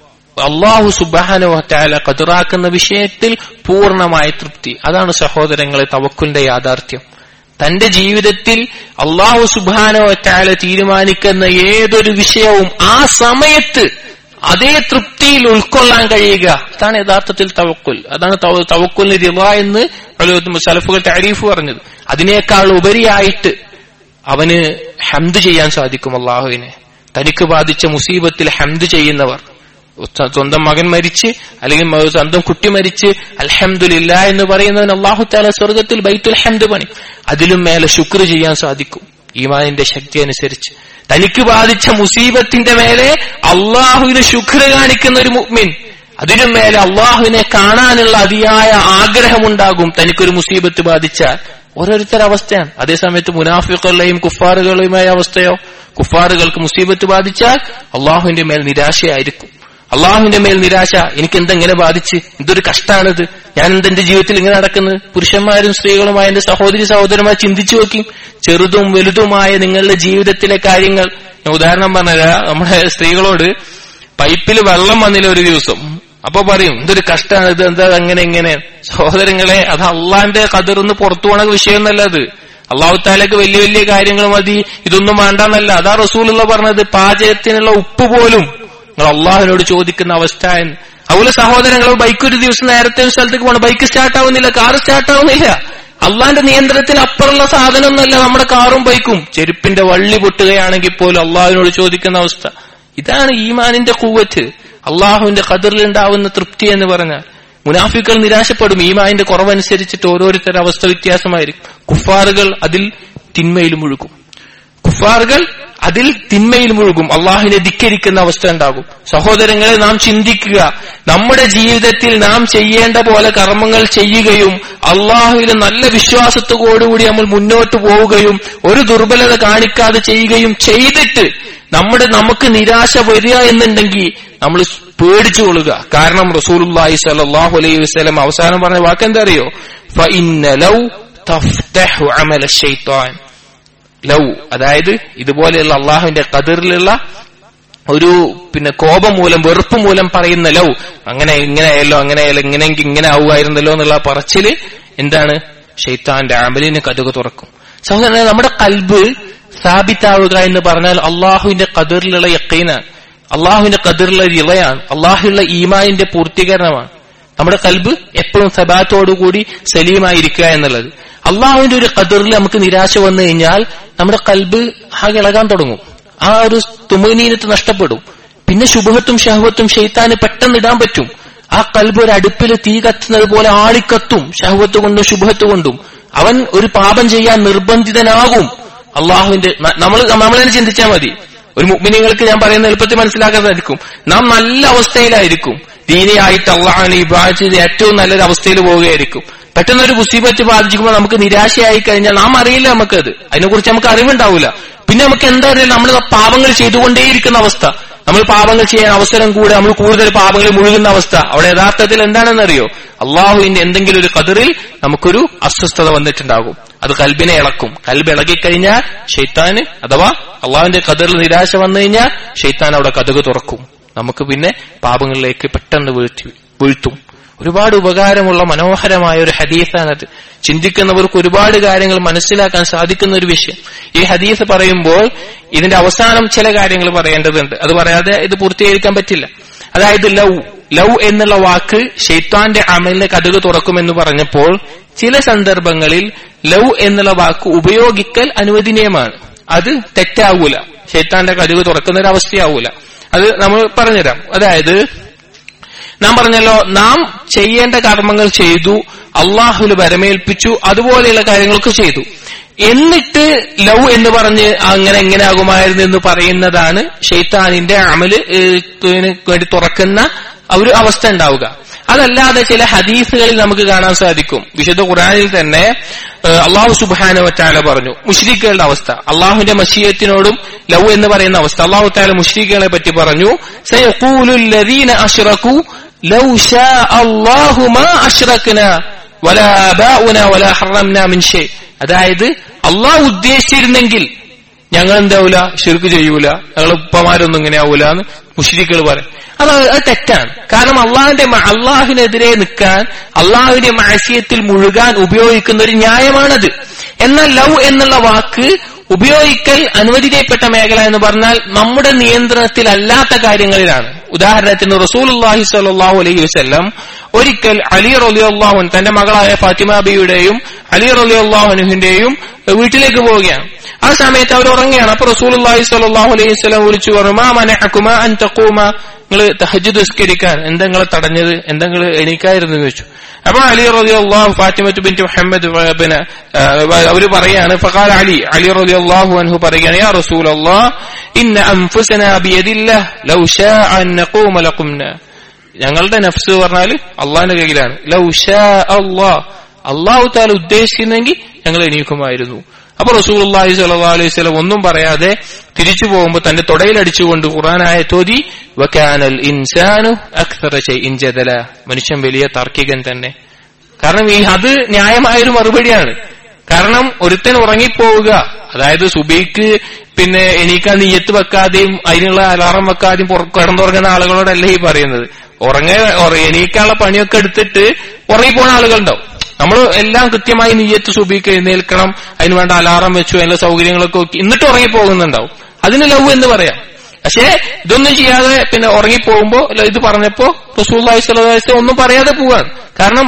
അള്ളാഹു സുബാനുവറ്റാല കതിറാക്കുന്ന വിഷയത്തിൽ പൂർണ്ണമായ തൃപ്തി അതാണ് സഹോദരങ്ങളെ തവക്കുലിന്റെ യാഥാർത്ഥ്യം തന്റെ ജീവിതത്തിൽ അള്ളാഹു സുബാനുവറ്റാല തീരുമാനിക്കുന്ന ഏതൊരു വിഷയവും ആ സമയത്ത് അതേ തൃപ്തിയിൽ ഉൾക്കൊള്ളാൻ കഴിയുക അതാണ് യഥാർത്ഥത്തിൽ തവക്കുൽ അതാണ് തവക്കുലിന് റിവ എന്ന് സലഫുകൾ താരീഫ് പറഞ്ഞത് അതിനേക്കാൾ ഉപരിയായിട്ട് അവന് ഹംദ് ചെയ്യാൻ സാധിക്കും അള്ളാഹുവിനെ തനിക്ക് ബാധിച്ച മുസീബത്തിൽ ഹംദ് ചെയ്യുന്നവർ സ്വന്തം മകൻ മരിച്ച് അല്ലെങ്കിൽ സ്വന്തം കുട്ടി മരിച്ച് അൽഹംദുലില്ല എന്ന് പറയുന്നവൻ അള്ളാഹു താല സ്വർഗത്തിൽ ബൈത്തുൽ ഹംദ് പണി അതിലും മേലെ ശുക്ർ ചെയ്യാൻ സാധിക്കും ഈമാനിന്റെ ശക്തി അനുസരിച്ച് തനിക്ക് ബാധിച്ച മുസീബത്തിന്റെ മേലെ അള്ളാഹുവിന് ശുക്ർ കാണിക്കുന്ന ഒരു മുഗ്മിൻ അതിനും മേലെ അള്ളാഹുവിനെ കാണാനുള്ള അതിയായ ആഗ്രഹമുണ്ടാകും തനിക്കൊരു മുസീബത്ത് ബാധിച്ചാൽ ഓരോരുത്തരുടെ അവസ്ഥയാണ് അതേസമയത്ത് മുനാഫിക്കുകളെയും കുഫാറുകളുമായ അവസ്ഥയോ കുഫാറുകൾക്ക് മുസീബത്ത് ബാധിച്ചാൽ അള്ളാഹുവിന്റെ മേൽ നിരാശയായിരിക്കും അള്ളാഹുവിന്റെ മേൽ നിരാശ എനിക്ക് എന്തെങ്ങനെ ബാധിച്ച് എന്തൊരു കഷ്ടാണിത് ഞാൻ എന്തെന്റെ ജീവിതത്തിൽ ഇങ്ങനെ നടക്കുന്നത് പുരുഷന്മാരും സ്ത്രീകളുമായ എന്റെ സഹോദരി സഹോദരന്മാർ ചിന്തിച്ചു നോക്കി ചെറുതും വലുതുമായ നിങ്ങളുടെ ജീവിതത്തിലെ കാര്യങ്ങൾ ഞാൻ ഉദാഹരണം പറഞ്ഞുതരാ നമ്മുടെ സ്ത്രീകളോട് പൈപ്പിൽ വെള്ളം വന്നില്ല ഒരു ദിവസം അപ്പൊ പറയും എന്തൊരു കഷ്ടാണ് ഇത് എന്താ അങ്ങനെ ഇങ്ങനെ സഹോദരങ്ങളെ അത് അള്ളാന്റെ കതിർന്ന് പുറത്തു പോണ വിഷയമൊന്നല്ല അത് അള്ളാഹു താലക്ക് വലിയ വലിയ കാര്യങ്ങൾ മതി ഇതൊന്നും വേണ്ടെന്നല്ല അതാ റസൂലുള്ള പറഞ്ഞത് പാചകത്തിനുള്ള ഉപ്പ് പോലും നിങ്ങൾ അള്ളാഹുവിനോട് ചോദിക്കുന്ന അവസ്ഥ എന്ന് അതുപോലെ സഹോദരങ്ങൾ ബൈക്ക് ഒരു ദിവസം നേരത്തെ ഒരു സ്ഥലത്തേക്ക് പോകണം ബൈക്ക് സ്റ്റാർട്ട് ആവുന്നില്ല കാർ സ്റ്റാർട്ട് ആവുന്നില്ല അള്ളാന്റെ നിയന്ത്രണത്തിന് അപ്പുറമുള്ള സാധനമൊന്നുമല്ല നമ്മുടെ കാറും ബൈക്കും ചെരുപ്പിന്റെ വള്ളി പൊട്ടുകയാണെങ്കിൽ പോലും അള്ളാഹുവിനോട് ചോദിക്കുന്ന അവസ്ഥ ഇതാണ് ഈമാനിന്റെ കൂവറ്റ് അള്ളാഹുവിന്റെ ഖദറിലുണ്ടാവുന്ന തൃപ്തി എന്ന് പറഞ്ഞാൽ മുനാഫിക്കൾ നിരാശപ്പെടും ഈമാനിന്റെ കുറവനുസരിച്ചിട്ട് ഓരോരുത്തരുടെ അവസ്ഥ വ്യത്യാസമായിരിക്കും കുഫാറുകൾ അതിൽ തിന്മയിൽ മുഴുകും കുഫാറുകൾ അതിൽ തിന്മയിൽ മുഴുകും അള്ളാഹുവിനെ ധിക്കരിക്കുന്ന അവസ്ഥ ഉണ്ടാകും സഹോദരങ്ങളെ നാം ചിന്തിക്കുക നമ്മുടെ ജീവിതത്തിൽ നാം ചെയ്യേണ്ട പോലെ കർമ്മങ്ങൾ ചെയ്യുകയും അള്ളാഹുവിന് നല്ല വിശ്വാസത്തോടുകൂടി നമ്മൾ മുന്നോട്ട് പോവുകയും ഒരു ദുർബലത കാണിക്കാതെ ചെയ്യുകയും ചെയ്തിട്ട് നമ്മുടെ നമുക്ക് നിരാശ വരിക എന്നുണ്ടെങ്കിൽ നമ്മൾ പേടിച്ചു കൊള്ളുക കാരണം റസൂലുള്ളാഹി സ്വല്ലല്ലാഹു അലൈഹി വസല്ലം അവസാനം പറഞ്ഞ വാക്ക് എന്താ അറിയോ ഫഇന്ന ലൗ തഫ്തഹു അമല ശൈത്താൻ ലൗ അതായത് ഇതുപോലെയുള്ള അള്ളാഹുവിന്റെ കതിറിലുള്ള ഒരു പിന്നെ കോപം മൂലം വെറുപ്പ് മൂലം പറയുന്ന ലൗ അങ്ങനെ ഇങ്ങനെയല്ലോ അങ്ങനെയല്ലോ ഇങ്ങനെയെങ്കിൽ ഇങ്ങനെ ആവുമായിരുന്നല്ലോ എന്നുള്ള പറച്ചില് എന്താണ് ഷെയ്ത്താന്റെ അമലിന് കതുക തുറക്കും സഹോദരനെ നമ്മുടെ കൽബ് സ്ഥാപിത്താവുക എന്ന് പറഞ്ഞാൽ അള്ളാഹുവിന്റെ കതിറിലുള്ള യക്കീനാണ് അള്ളാഹുവിന്റെ കതിറുള്ള ഇളയാണ് അള്ളാഹുള്ള ഈമാനിന്റെ പൂർത്തീകരണമാണ് നമ്മുടെ കൽബ് എപ്പോഴും സബാത്തോടുകൂടി സലീമായിരിക്കുക എന്നുള്ളത് അള്ളാഹുവിന്റെ ഒരു കതിറിൽ നമുക്ക് നിരാശ വന്നു കഴിഞ്ഞാൽ നമ്മുടെ കൽബ് ആകെ ഇളകാൻ തുടങ്ങും ആ ഒരു തുമനീനത്ത് നഷ്ടപ്പെടും പിന്നെ ശുഭത്തും ഷഹവത്തും ഷെയ്ത്താന് പെട്ടെന്ന് ഇടാൻ പറ്റും ആ കൽബ് ഒരു അടുപ്പിൽ തീ കത്തുന്നത് പോലെ ആളിക്കത്തും ഷഹവത്ത് കൊണ്ടും ശുഭത്ത് കൊണ്ടും അവൻ ഒരു പാപം ചെയ്യാൻ നിർബന്ധിതനാകും അള്ളാഹുവിന്റെ നമ്മൾ നമ്മളതിനെ ചിന്തിച്ചാൽ മതി ഒരു മുഗ്മിനികൾക്ക് ഞാൻ പറയുന്ന എളുപ്പത്തിൽ മനസ്സിലാക്കാതായിരിക്കും നാം നല്ല അവസ്ഥയിലായിരിക്കും ദീനിയായിട്ട് അള്ളാഹിനെ ഇബാദ് ഏറ്റവും നല്ലൊരു അവസ്ഥയിൽ പോവുകയായിരിക്കും പെട്ടെന്ന് ഒരു മുസീബത്ത് ബാധിക്കുമ്പോൾ നമുക്ക് നിരാശയായി കഴിഞ്ഞാൽ നാം അറിയില്ല നമുക്കത് അതിനെക്കുറിച്ച് നമുക്ക് അറിവുണ്ടാവില്ല പിന്നെ നമുക്ക് എന്താ അറിയില്ല നമ്മൾ പാപങ്ങൾ ചെയ്തുകൊണ്ടേയിരിക്കുന്ന അവസ്ഥ നമ്മൾ പാപങ്ങൾ ചെയ്യാൻ അവസരം കൂടെ നമ്മൾ കൂടുതൽ പാപങ്ങൾ മുഴുകുന്ന അവസ്ഥ അവിടെ യഥാർത്ഥത്തിൽ എന്താണെന്നറിയോ അള്ളാഹുവിന്റെ എന്തെങ്കിലും ഒരു കതിറിൽ നമുക്കൊരു അസ്വസ്ഥത വന്നിട്ടുണ്ടാകും അത് കൽബിനെ ഇളക്കും കൽബ് ഇളകിക്കഴിഞ്ഞാൽ ഷെയ്ത്താന് അഥവാ അള്ളാഹുവിന്റെ കതിറിൽ നിരാശ വന്നു കഴിഞ്ഞാൽ ഷെയ്ത്താൻ അവിടെ കതുക് തുറക്കും നമുക്ക് പിന്നെ പാപങ്ങളിലേക്ക് പെട്ടെന്ന് വീഴ്ത്തി വീഴ്ത്തും ഒരുപാട് ഉപകാരമുള്ള മനോഹരമായ ഒരു ഹദീസാണത് ചിന്തിക്കുന്നവർക്ക് ഒരുപാട് കാര്യങ്ങൾ മനസ്സിലാക്കാൻ സാധിക്കുന്ന ഒരു വിഷയം ഈ ഹദീസ് പറയുമ്പോൾ ഇതിന്റെ അവസാനം ചില കാര്യങ്ങൾ പറയേണ്ടതുണ്ട് അത് പറയാതെ ഇത് പൂർത്തീകരിക്കാൻ പറ്റില്ല അതായത് ലവ് ലവ് എന്നുള്ള വാക്ക് ഷെയ്ത്താന്റെ അമലിന് കതുക് തുറക്കുമെന്ന് പറഞ്ഞപ്പോൾ ചില സന്ദർഭങ്ങളിൽ ലവ് എന്നുള്ള വാക്ക് ഉപയോഗിക്കൽ അനുവദനീയമാണ് അത് തെറ്റാവൂല ഷെയ്ത്താന്റെ കതുക് തുറക്കുന്ന ഒരു അവസ്ഥയാവൂല അത് നമ്മൾ പറഞ്ഞുതരാം അതായത് നാം പറഞ്ഞല്ലോ നാം ചെയ്യേണ്ട കർമ്മങ്ങൾ ചെയ്തു അള്ളാഹുല് വരമേൽപ്പിച്ചു അതുപോലെയുള്ള കാര്യങ്ങളൊക്കെ ചെയ്തു എന്നിട്ട് ലവ് എന്ന് പറഞ്ഞ് അങ്ങനെ എങ്ങനെ ആകുമായിരുന്നു എന്ന് പറയുന്നതാണ് ഷെയ്ത്താനിന്റെ അമല് വേണ്ടി തുറക്കുന്ന ഒരു അവസ്ഥ ഉണ്ടാവുക അതല്ലാതെ ചില ഹദീസുകളിൽ നമുക്ക് കാണാൻ സാധിക്കും വിശുദ്ധ ഖുറാനിൽ തന്നെ അള്ളാഹു സുബാന വറ്റാല പറഞ്ഞു മുഷ്രിഖുകളുടെ അവസ്ഥ അള്ളാഹുവിന്റെ മഷീയത്തിനോടും ലവ് എന്ന് പറയുന്ന അവസ്ഥ അള്ളാഹു താല മുഷ്രിഖുകളെ പറ്റി പറഞ്ഞു അഷ്റഖു ലൗ ഷാ അല്ലാഹു മാ അഷ്റഖ്ന വലാ ആബാഉന വലാ ഹറംന മിൻ ഷൈ അതായത് അള്ളാഹു ഉദ്ദേശിച്ചിരുന്നെങ്കിൽ ഞങ്ങൾ എന്താവൂല ശിർക്ക് ചെയ്യൂല ഞങ്ങൾ ഉപ്പമാരൊന്നും ഇങ്ങനെ ആവൂല എന്ന് മുഷ്രിഖുകൾ പറയും അത് അത് തെറ്റാണ് കാരണം അള്ളാഹിന്റെ അള്ളാഹിനെതിരെ നിൽക്കാൻ അള്ളാഹുവിന്റെ മാശയത്തിൽ മുഴുകാൻ ഉപയോഗിക്കുന്ന ഒരു ന്യായമാണത് എന്നാൽ ലവ് എന്നുള്ള വാക്ക് ഉപയോഗിക്കൽ അനുവദിക്കപ്പെട്ട മേഖല എന്ന് പറഞ്ഞാൽ നമ്മുടെ നിയന്ത്രണത്തിൽ അല്ലാത്ത കാര്യങ്ങളിലാണ് ഉദാഹരണത്തിന് റസൂലുല്ലാഹി സ്വല്ലല്ലാഹു അലൈഹി വസല്ലം ഒരിക്കൽ അലി റളിയല്ലാഹു തന്റെ മകളായ ഫാത്തിമ ബിയുടെയും അലി റളിയല്ലാഹുനുവിന്റെയും വീട്ടിലേക്ക് പോവുകയാണ് ആ സമയത്ത് അവർ ഉറങ്ങുകയാണ് അപ്പൊ റസൂലുല്ലാഹി സ്വല്ലല്ലാഹു അലൈഹി വസല്ലം വിളിച്ചു പറഞ്ഞു മാ മനഅകുമ അൻ തഖൂമ നിങ്ങൾ തഹജ്ജുദ് നിസ്കരിക്കാൻ എന്താ നിങ്ങളെ തടഞ്ഞത് എന്താ നിങ്ങൾ എണീക്കായിരുന്നു എന്ന് ചോദിച്ചു അപ്പൊ അലി റബി അള്ളാഹു ഫാത്തിമത്ത് ബിൻ മുഹമ്മദ് പിന്നെ അവര് പറയാണ് ഫഖാൽ അലി അലി റബി അള്ളാഹു അൻഹു പറയുകയാണ് യാ റസൂൽ അള്ളാഹ് ഇന്ന അൻഫുസന ബിയദില്ലാഹ് ലൗ ഷാ അൻ നഖൂമ ലഖുംന ഞങ്ങളുടെ നഫ്സ് പറഞ്ഞാൽ അള്ളാഹിന്റെ കയ്യിലാണ് ലൗ ഷാ അള്ളാഹ് അള്ളാഹു താല ഉദ്ദേശിക്കുന്നെങ്കിൽ ഞങ്ങൾ എണീക്കുമായിരുന്നു അപ്പൊ റസൂൽ അള്ളാഹി സല്ലാ അലൈഹി സ്വലം ഒന്നും പറയാതെ തിരിച്ചു പോകുമ്പോൾ തന്റെ തൊടയിലടിച്ചുകൊണ്ട് ഖുറാനായ തോതി വക്കാനൽ ഇൻസാനു അക്സറ ഇൻജദല മനുഷ്യൻ വലിയ താർക്കികൻ തന്നെ കാരണം ഈ അത് ന്യായമായൊരു മറുപടിയാണ് കാരണം ഒരുത്തൻ ഉറങ്ങിപ്പോവുക അതായത് സുബൈക്ക് പിന്നെ എണീക്കാൻ നീയത്ത് വെക്കാതെയും അതിനുള്ള അലാറം വെക്കാതെയും കിടന്നുറങ്ങുന്ന ആളുകളോടല്ല ഈ പറയുന്നത് ഉറങ്ങ എണീക്കാനുള്ള പണിയൊക്കെ എടുത്തിട്ട് ഉറങ്ങിപ്പോണ ആളുകളുണ്ടാവും നമ്മൾ എല്ലാം കൃത്യമായി നീയത്ത് സുബിക്ക് എഴുന്നേൽക്കണം അതിന് വേണ്ട അലാറം വെച്ചു അതിനുള്ള സൗകര്യങ്ങളൊക്കെ നോക്കി എന്നിട്ട് ഉറങ്ങിപ്പോകുന്നുണ്ടാവും അതിന് ലവ് എന്ന് പറയാം പക്ഷേ ഇതൊന്നും ചെയ്യാതെ പിന്നെ ഉറങ്ങിപ്പോകുമ്പോ ഇത് പറഞ്ഞപ്പോ റസൂല്ലാഹി സ്വലാസ് ഒന്നും പറയാതെ പോവാണ് കാരണം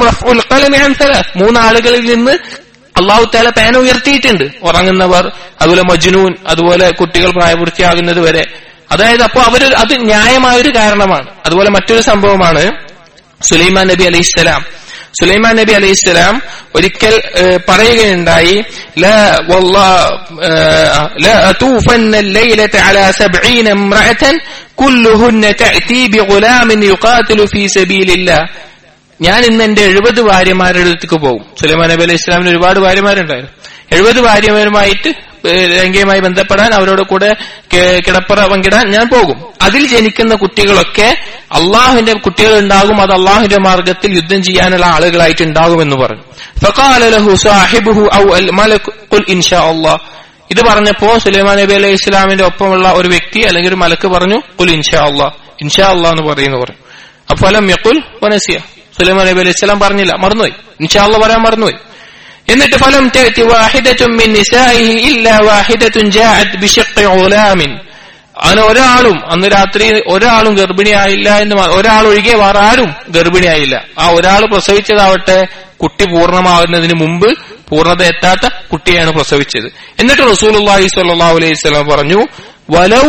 മൂന്നാളുകളിൽ നിന്ന് അള്ളാഹു താല പേന ഉയർത്തിയിട്ടുണ്ട് ഉറങ്ങുന്നവർ അതുപോലെ മജ്നൂൻ അതുപോലെ കുട്ടികൾ പ്രായപൂർത്തിയാകുന്നത് വരെ അതായത് അപ്പോൾ അവർ അത് ന്യായമായൊരു കാരണമാണ് അതുപോലെ മറ്റൊരു സംഭവമാണ് സുലൈമാൻ നബി അലൈഹിസ്സലാം സുലൈമാൻ നബി അലൈഹി സ്വലാം ഒരിക്കൽ പറയുകയുണ്ടായി ഞാൻ ഇന്ന് എന്റെ എഴുപത് ഭാര്യമാരുടെ അടുത്തേക്ക് പോകും സുലൈമാൻ നബി അലൈഹി ഇസ്ലാമിന് ഒരുപാട് ഭാര്യമാരുണ്ടായിരുന്നു എഴുപത് ഭാര്യമാരുമായിട്ട് ഏഹ്, ലൈംഗികമായി ബന്ധപ്പെടാൻ അവരോട് കൂടെ കെ- കിടപ്പറ പങ്കിടാൻ ഞാൻ പോകും അതിൽ ജനിക്കുന്ന കുട്ടികളൊക്കെ അള്ളാഹുവിന്റെ കുട്ടികൾ ഉണ്ടാകും അത് അള്ളാഹുവിന്റെ മാർഗത്തിൽ യുദ്ധം ചെയ്യാനുള്ള ആളുകളായിട്ട് ഉണ്ടാകുമെന്ന് പറഞ്ഞു فقال له صاحبه أو الملك قل إن شاء الله ഇത് പറഞ്ഞപ്പോ സുലൈമാൻ നബി അലൈഹി ഇസ്ലാമിന്റെ ഒപ്പമുള്ള ഒരു വ്യക്തി അല്ലെങ്കിൽ ഒരു മലക്ക് പറഞ്ഞു കുൽ ഇൻഷാ അള്ളാ ഇൻഷാ അള്ളാ എന്ന് പറയുന്നു പറഞ്ഞു അപ്പൊ ഫലം യക്കുൽ വനസിയ സുലൈമാൻ നബി അലൈഹി ഇസ്ലാം പറഞ്ഞില്ല മറന്നുപോയി ഇൻഷാ അള്ളാ പറയാൻ മറന്നുപോയി എന്നിട്ട് ഫലം തഅതി വാഹിദത്തും മിൻ നിസാഇഹി ഇല്ലാ വാഹിദത്തുൻ ജാഅത് ബിശഖ് ഗുലാമിൻ അങ്ങനെ ഒരാളും അന്ന് രാത്രി ഒരാളും ഗർഭിണിയായില്ല എന്ന് മാ- ഒരാൾ ഒഴികെ വേറെ ആരും ഗർഭിണിയായില്ല ആ ഒരാൾ പ്രസവിച്ചതാവട്ടെ കുട്ടി പൂർണ്ണമാകുന്നതിന് മുമ്പ് പൂർണ്ണത എത്താത്ത കുട്ടിയാണ് പ്രസവിച്ചത് എന്നിട്ട് റസൂലുള്ളാഹി സ്വല്ലല്ലാഹു അലൈഹി വസല്ലം പറഞ്ഞു വലൗ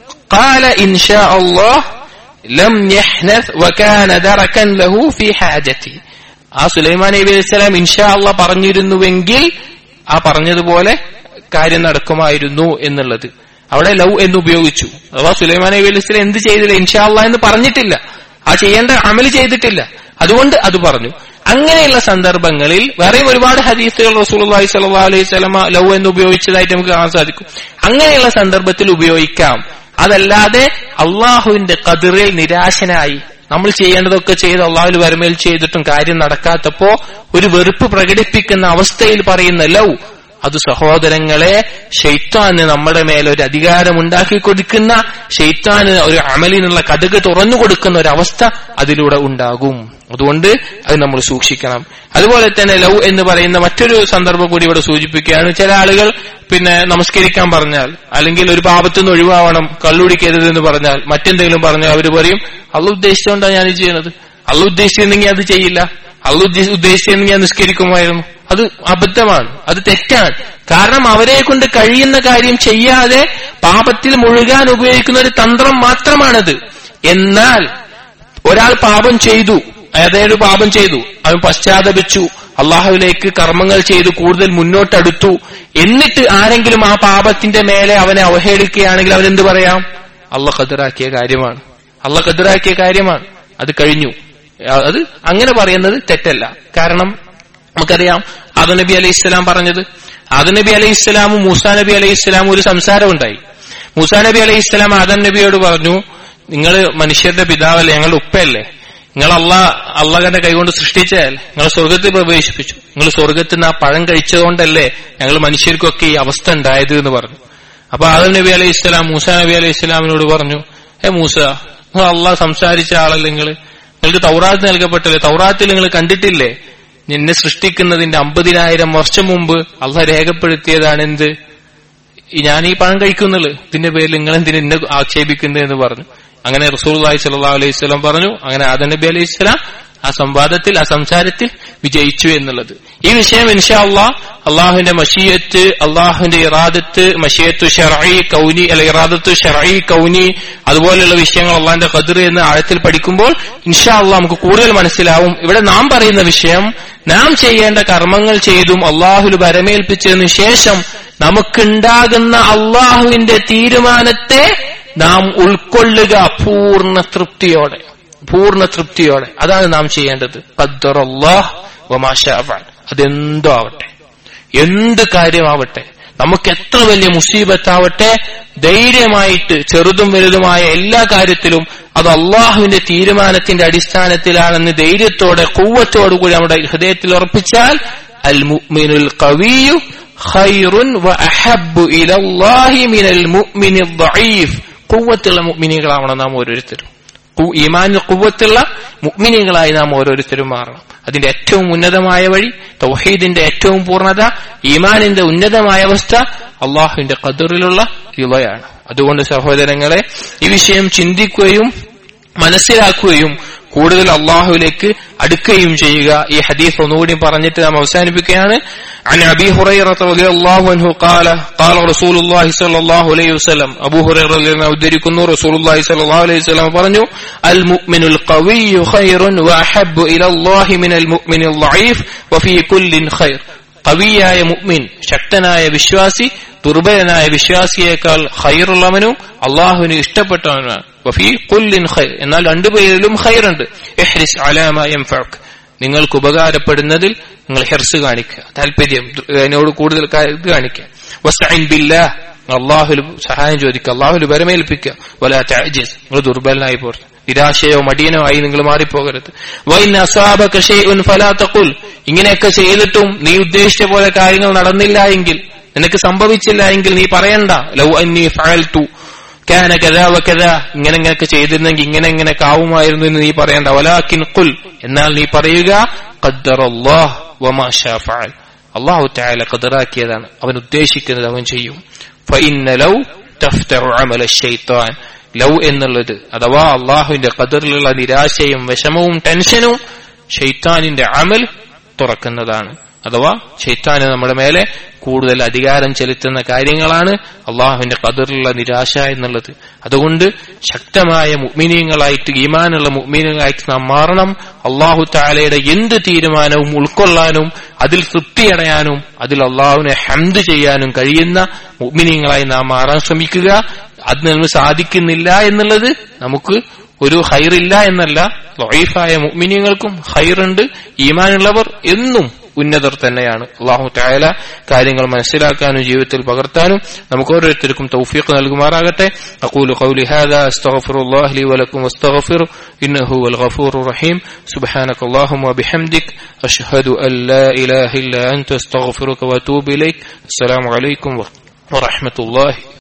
ഖാല ഇൻഷാ അല്ലാഹ് ലം യഹ്നസ് വകാന ദറകൻ ലഹു ഫീ ഹാജതി ആ സുലൈമാൻ നബി അലൈഹി സ്വലാം ഇൻഷാ അള്ളാഹ് പറഞ്ഞിരുന്നുവെങ്കിൽ ആ പറഞ്ഞതുപോലെ കാര്യം നടക്കുമായിരുന്നു എന്നുള്ളത് അവിടെ ലവ് എന്ന് ഉപയോഗിച്ചു അഥവാ സുലൈമാൻ നബി അലൈഹി സ്വലാം എന്ത് ചെയ്തില്ല ഇൻഷാ അള്ളാഹ് എന്ന് പറഞ്ഞിട്ടില്ല ആ ചെയ്യേണ്ട അമല് ചെയ്തിട്ടില്ല അതുകൊണ്ട് അത് പറഞ്ഞു അങ്ങനെയുള്ള സന്ദർഭങ്ങളിൽ വേറെയും ഒരുപാട് ഹദീസുകൾ റസൂലുള്ളാഹി സ്വല്ലല്ലാഹു അലൈഹി വസല്ലമ ലവ് എന്ന് ഉപയോഗിച്ചതായിട്ട് നമുക്ക് കാണാൻ സാധിക്കും അങ്ങനെയുള്ള സന്ദർഭത്തിൽ ഉപയോഗിക്കാം അതല്ലാതെ അള്ളാഹുവിന്റെ കതിറിൽ നിരാശനായി നമ്മൾ ചെയ്യേണ്ടതൊക്കെ ചെയ്ത് അള്ളാഹുൽ വരമേൽ ചെയ്തിട്ടും കാര്യം നടക്കാത്തപ്പോ ഒരു വെറുപ്പ് പ്രകടിപ്പിക്കുന്ന അവസ്ഥയിൽ പറയുന്ന ലവ് അത് സഹോദരങ്ങളെ ഷെയ്ത്താന് നമ്മുടെ മേലെ ഒരു അധികാരം ഉണ്ടാക്കി കൊടുക്കുന്ന ഷെയ്ത്താന് ഒരു അമലിനുള്ള കഥക് തുറന്നു കൊടുക്കുന്ന ഒരു അവസ്ഥ അതിലൂടെ ഉണ്ടാകും അതുകൊണ്ട് അത് നമ്മൾ സൂക്ഷിക്കണം അതുപോലെ തന്നെ ലവ് എന്ന് പറയുന്ന മറ്റൊരു സന്ദർഭം കൂടി ഇവിടെ സൂചിപ്പിക്കുകയാണ് ചില ആളുകൾ പിന്നെ നമസ്കരിക്കാൻ പറഞ്ഞാൽ അല്ലെങ്കിൽ ഒരു പാപത്തു നിന്ന് ഒഴിവാവണം കള്ളുടിക്കരുത് എന്ന് പറഞ്ഞാൽ മറ്റെന്തെങ്കിലും പറഞ്ഞാൽ അവർ പറയും അള്ള ഉദ്ദേശിച്ചുകൊണ്ടാണ് ഞാൻ ഇത് ചെയ്യുന്നത് അള്ള ഉദ്ദേശിച്ചിരുന്നെങ്കിൽ അത് ചെയ്യില്ല അള്ള ഉദ്ദേശിച്ചിരുന്നെങ്കിൽ ഞാൻ നിസ്കരിക്കുമായിരുന്നു അത് അബദ്ധമാണ് അത് തെറ്റാണ് കാരണം അവരെ കൊണ്ട് കഴിയുന്ന കാര്യം ചെയ്യാതെ പാപത്തിൽ മുഴുകാൻ ഉപയോഗിക്കുന്ന ഒരു തന്ത്രം മാത്രമാണത് എന്നാൽ ഒരാൾ പാപം ചെയ്തു ഏതൊരു പാപം ചെയ്തു അവൻ പശ്ചാത്തപിച്ചു അള്ളാഹുവിലേക്ക് കർമ്മങ്ങൾ ചെയ്തു കൂടുതൽ മുന്നോട്ടടുത്തു എന്നിട്ട് ആരെങ്കിലും ആ പാപത്തിന്റെ മേലെ അവനെ അവഹേളിക്കുകയാണെങ്കിൽ അവൻ എന്ത് പറയാം അള്ള കതിറാക്കിയ കാര്യമാണ് അള്ള കതിറാക്കിയ കാര്യമാണ് അത് കഴിഞ്ഞു അത് അങ്ങനെ പറയുന്നത് തെറ്റല്ല കാരണം നമുക്കറിയാം ആദം നബി അലൈഹി ഇസ്ലാം പറഞ്ഞത് ആദം നബി അലൈഹി ഇസ്ലാമും മൂസാ നബി അലൈഹി ഇസ്ലാമും ഒരു സംസാരം ഉണ്ടായി മൂസാ നബി അലൈഹി ഇസ്ലാം ആദം നബിയോട് പറഞ്ഞു നിങ്ങൾ മനുഷ്യരുടെ പിതാവല്ലേ ഞങ്ങളുടെ ഉപ്പയല്ലേ നിങ്ങൾ അള്ള അള്ളാഹന്റെ കൈകൊണ്ട് സൃഷ്ടിച്ചതല്ലേ നിങ്ങൾ സ്വർഗത്തിൽ പ്രവേശിപ്പിച്ചു നിങ്ങൾ സ്വർഗത്തിൽ നിന്ന് ആ പഴം കഴിച്ചതുകൊണ്ടല്ലേ ഞങ്ങൾ മനുഷ്യർക്കൊക്കെ ഈ അവസ്ഥ ഉണ്ടായത് എന്ന് പറഞ്ഞു അപ്പൊ ആദം നബി അലൈഹി ഇസ്ലാം മൂസ നബി അലൈഹി ഇസ്ലാമിനോട് പറഞ്ഞു ഏ മൂസ നിങ്ങൾ അള്ളാഹ് സംസാരിച്ച ആളല്ലേ നിങ്ങൾ നിങ്ങൾക്ക് തൗറാത്ത് നൽകപ്പെട്ടല്ലേ തൗറാത്തിൽ നിങ്ങൾ കണ്ടിട്ടില്ലേ നിന്നെ സൃഷ്ടിക്കുന്നതിന്റെ അമ്പതിനായിരം വർഷം മുമ്പ് അള്ളാഹ് രേഖപ്പെടുത്തിയതാണ് എന്ത് ഞാൻ ഈ പഴം കഴിക്കുന്നുള്ളു ഇതിന്റെ പേരിൽ നിങ്ങൾ എന്തിനു എന്നെ ആക്ഷേപിക്കുന്നത് എന്ന് പറഞ്ഞു അങ്ങനെ റസൂൽ സല്ലാ അലൈഹി സ്വലം പറഞ്ഞു അങ്ങനെ ആദം നബി അലൈഹി സ്വലാം ആ സംവാദത്തിൽ ആ സംസാരത്തിൽ വിജയിച്ചു എന്നുള്ളത് ഈ വിഷയം ഇൻഷാ അള്ളാഹ് അള്ളാഹുവിന്റെ മഷീയത്ത് അള്ളാഹുവിന്റെ ഇറാദത്ത് മഷീയത്തു ഷെറൈ കൗനി അല്ല ഇറാദത്തു ഷെറൈ കൗനി അതുപോലെയുള്ള വിഷയങ്ങൾ അള്ളാഹിന്റെ ഖദർ എന്ന് ആഴത്തിൽ പഠിക്കുമ്പോൾ ഇൻഷാ അള്ളാഹ് നമുക്ക് കൂടുതൽ മനസ്സിലാവും ഇവിടെ നാം പറയുന്ന വിഷയം നാം ചെയ്യേണ്ട കർമ്മങ്ങൾ ചെയ്തും അള്ളാഹുൽ വരമേൽപ്പിച്ചതിനു ശേഷം നമുക്കുണ്ടാകുന്ന അള്ളാഹുവിന്റെ തീരുമാനത്തെ നാം ഉൾക്കൊള്ളുക പൂർണ്ണ തൃപ്തിയോടെ പൂർണ്ണ തൃപ്തിയോടെ അതാണ് നാം ചെയ്യേണ്ടത് അതെന്തോ ആവട്ടെ എന്ത് കാര്യമാവട്ടെ നമുക്ക് എത്ര വലിയ മുസീബത്താവട്ടെ ധൈര്യമായിട്ട് ചെറുതും വലുതുമായ എല്ലാ കാര്യത്തിലും അത് അള്ളാഹുവിന്റെ തീരുമാനത്തിന്റെ അടിസ്ഥാനത്തിലാണെന്ന് ധൈര്യത്തോടെ കൂവത്തോടുകൂടി നമ്മുടെ ഹൃദയത്തിൽ ഉറപ്പിച്ചാൽ അൽ മുഅ്മിനുൽ ഖവിയു ഖൈറുൻ വ അഹബ്ബു ഇലല്ലാഹി മിനൽ മുഅ്മിനിൽ ദഈഫ് കൂവത്തുള്ള മുഅ്മിനീകളാവണം നാം ഓരോരുത്തരും ഈമാനിൽ കുവ്വത്തുള്ള മുഗ്മിനികളായി നാം ഓരോരുത്തരും മാറണം അതിന്റെ ഏറ്റവും ഉന്നതമായ വഴി തൗഹീദിന്റെ ഏറ്റവും പൂർണ്ണത ഈമാനിന്റെ ഉന്നതമായ അവസ്ഥ അള്ളാഹുവിന്റെ കതിറിലുള്ള ഇവയാണ് അതുകൊണ്ട് സഹോദരങ്ങളെ ഈ വിഷയം ചിന്തിക്കുകയും മനസ്സിലാക്കുകയും കൂടുതൽ അള്ളാഹുവിലേക്ക് അടുക്കുകയും ചെയ്യുക ഈ ഹദീസ് ഒന്നുകൂടി പറഞ്ഞിട്ട് നാം അവസാനിപ്പിക്കുകയാണ് عن أبي هريرة رضي الله عنه قال قال رسول الله صلى الله عليه وسلم أبو هريرة رضي الله عنه رسول الله صلى الله عليه وسلم പറഞ്ഞു المؤمن القوي خير وأحب إلى الله من المؤمن الضعيف وفي كل خير കവിയായ മുഅ്മിൻ ശക്തനായ വിശ്വാസി ദുർബലനായ വിശ്വാസിയേക്കാൾ ഖൈറുള്ളവനും അള്ളാഹുവിന് ഇഷ്ടപ്പെട്ടവനുമാണ് വഫീ കുല്ലിൻ ഖൈർ എന്നാൽ രണ്ടുപേരിലും ഖൈറുണ്ട് ഇഹ്രിസ് അലാമ യൻഫഅക് നിങ്ങൾക്ക് ഉപകാരപ്പെടുന്നതിൽ നിങ്ങൾ ഹെർസ് കാണിക്കുക താല്പര്യം അതിനോട് കൂടുതൽ കാ- ഇത് കാണിക്കുക വസ്തഈൻ ബില്ലാഹ് അള്ളാഹുൽ സഹായം ചോദിക്കുക അള്ളാഹുൽ വരമേൽപ്പിക്കുക വല തഅജിസ് നിങ്ങൾ ദുർബലനായി പോകരുത് നിരാശയോ മടിയനോ ആയി നിങ്ങൾ മാറിപ്പോകരുത് വൈൻ അസാബക ഷൈഉൻ ഫലാ തഖുൽ ഇങ്ങനെയൊക്കെ ചെയ്തിട്ടും നീ ഉദ്ദേശിച്ച പോലെ കാര്യങ്ങൾ നടന്നില്ല എങ്കിൽ നിനക്ക് സംഭവിച്ചില്ല എങ്കിൽ നീ പറയണ്ട ലൗ അന്നി ഫഅൽതു കാന കഥാ വകഥാ ഇങ്ങനെ ഇങ്ങനെയൊക്കെ ചെയ്തിരുന്നെങ്കിൽ ഇങ്ങനെ ഇങ്ങനെയൊക്കെ ആവുമായിരുന്നു എന്ന് നീ പറയണ്ട വലാക്കിൻ ഖുൽ എന്നാൽ നീ പറയുക ഖദ്ദറല്ലാഹ് വമാ ശാ ഫഅൽ അള്ളാഹു തആല ഖദറാക്കിയതാണ് അവൻ ഉദ്ദേശിക്കുന്നത് അവൻ ചെയ്യും ഫഇന്ന ലൗ തഫ്തഹു അമല ശൈത്താൻ ലൗ എന്നുള്ളത് അഥവാ അള്ളാഹുവിന്റെ ഖദറിലുള്ള നിരാശയും വിഷമവും ടെൻഷനും ഷെയ്ത്താനിന്റെ അമൽ തുറക്കുന്നതാണ് അഥവാ ഷെയ്ത്താന് നമ്മുടെ മേലെ കൂടുതൽ അധികാരം ചെലുത്തുന്ന കാര്യങ്ങളാണ് അള്ളാഹുവിന്റെ കതിറിലുള്ള നിരാശ എന്നുള്ളത് അതുകൊണ്ട് ശക്തമായ മുഗ്മിനീയങ്ങളായിട്ട് ഈമാനുള്ള മുഗ്മിനീയങ്ങളായിട്ട് നാം മാറണം അള്ളാഹു താലയുടെ എന്ത് തീരുമാനവും ഉൾക്കൊള്ളാനും അതിൽ തൃപ്തിയടയാനും അതിൽ അള്ളാഹുവിനെ ഹംദ് ചെയ്യാനും കഴിയുന്ന മുഗ്മിനീയങ്ങളായി നാം മാറാൻ ശ്രമിക്കുക അത് നമ്മൾ സാധിക്കുന്നില്ല എന്നുള്ളത് നമുക്ക് ഒരു ഹൈറില്ല എന്നല്ല ലൊയ്ഫായ മുഗ്മിനിയങ്ങൾക്കും ഹൈറുണ്ട് ഈമാനുള്ളവർ എന്നും ഉന്നതർ തന്നെയാണ് അള്ളാഹു തായാല കാര്യങ്ങൾ മനസ്സിലാക്കാനും ജീവിതത്തിൽ പകർത്താനും നമുക്ക് ഓരോരുത്തർക്കും തൗഫീഖ് നൽകുമാറാകട്ടെ അഖൂലു ഖൗലി ഹാദാ അസ്തഗ്ഫിറുല്ലാഹി ലി വലക്കും വസ്തഗ്ഫിറു ഇന്നഹു വൽ ഗഫൂറുർ റഹീം സുബ്ഹാനക അല്ലാഹുമ്മ വബിഹംദിക് അഷ്ഹദു അൻ ലാ ഇലാഹ ഇല്ല അൻത അസ്തഗ്ഫിറുക വഅതൂബു ഇലൈക് അസ്സലാമു അലൈക്കും വറഹ്മത്തുള്ളാഹി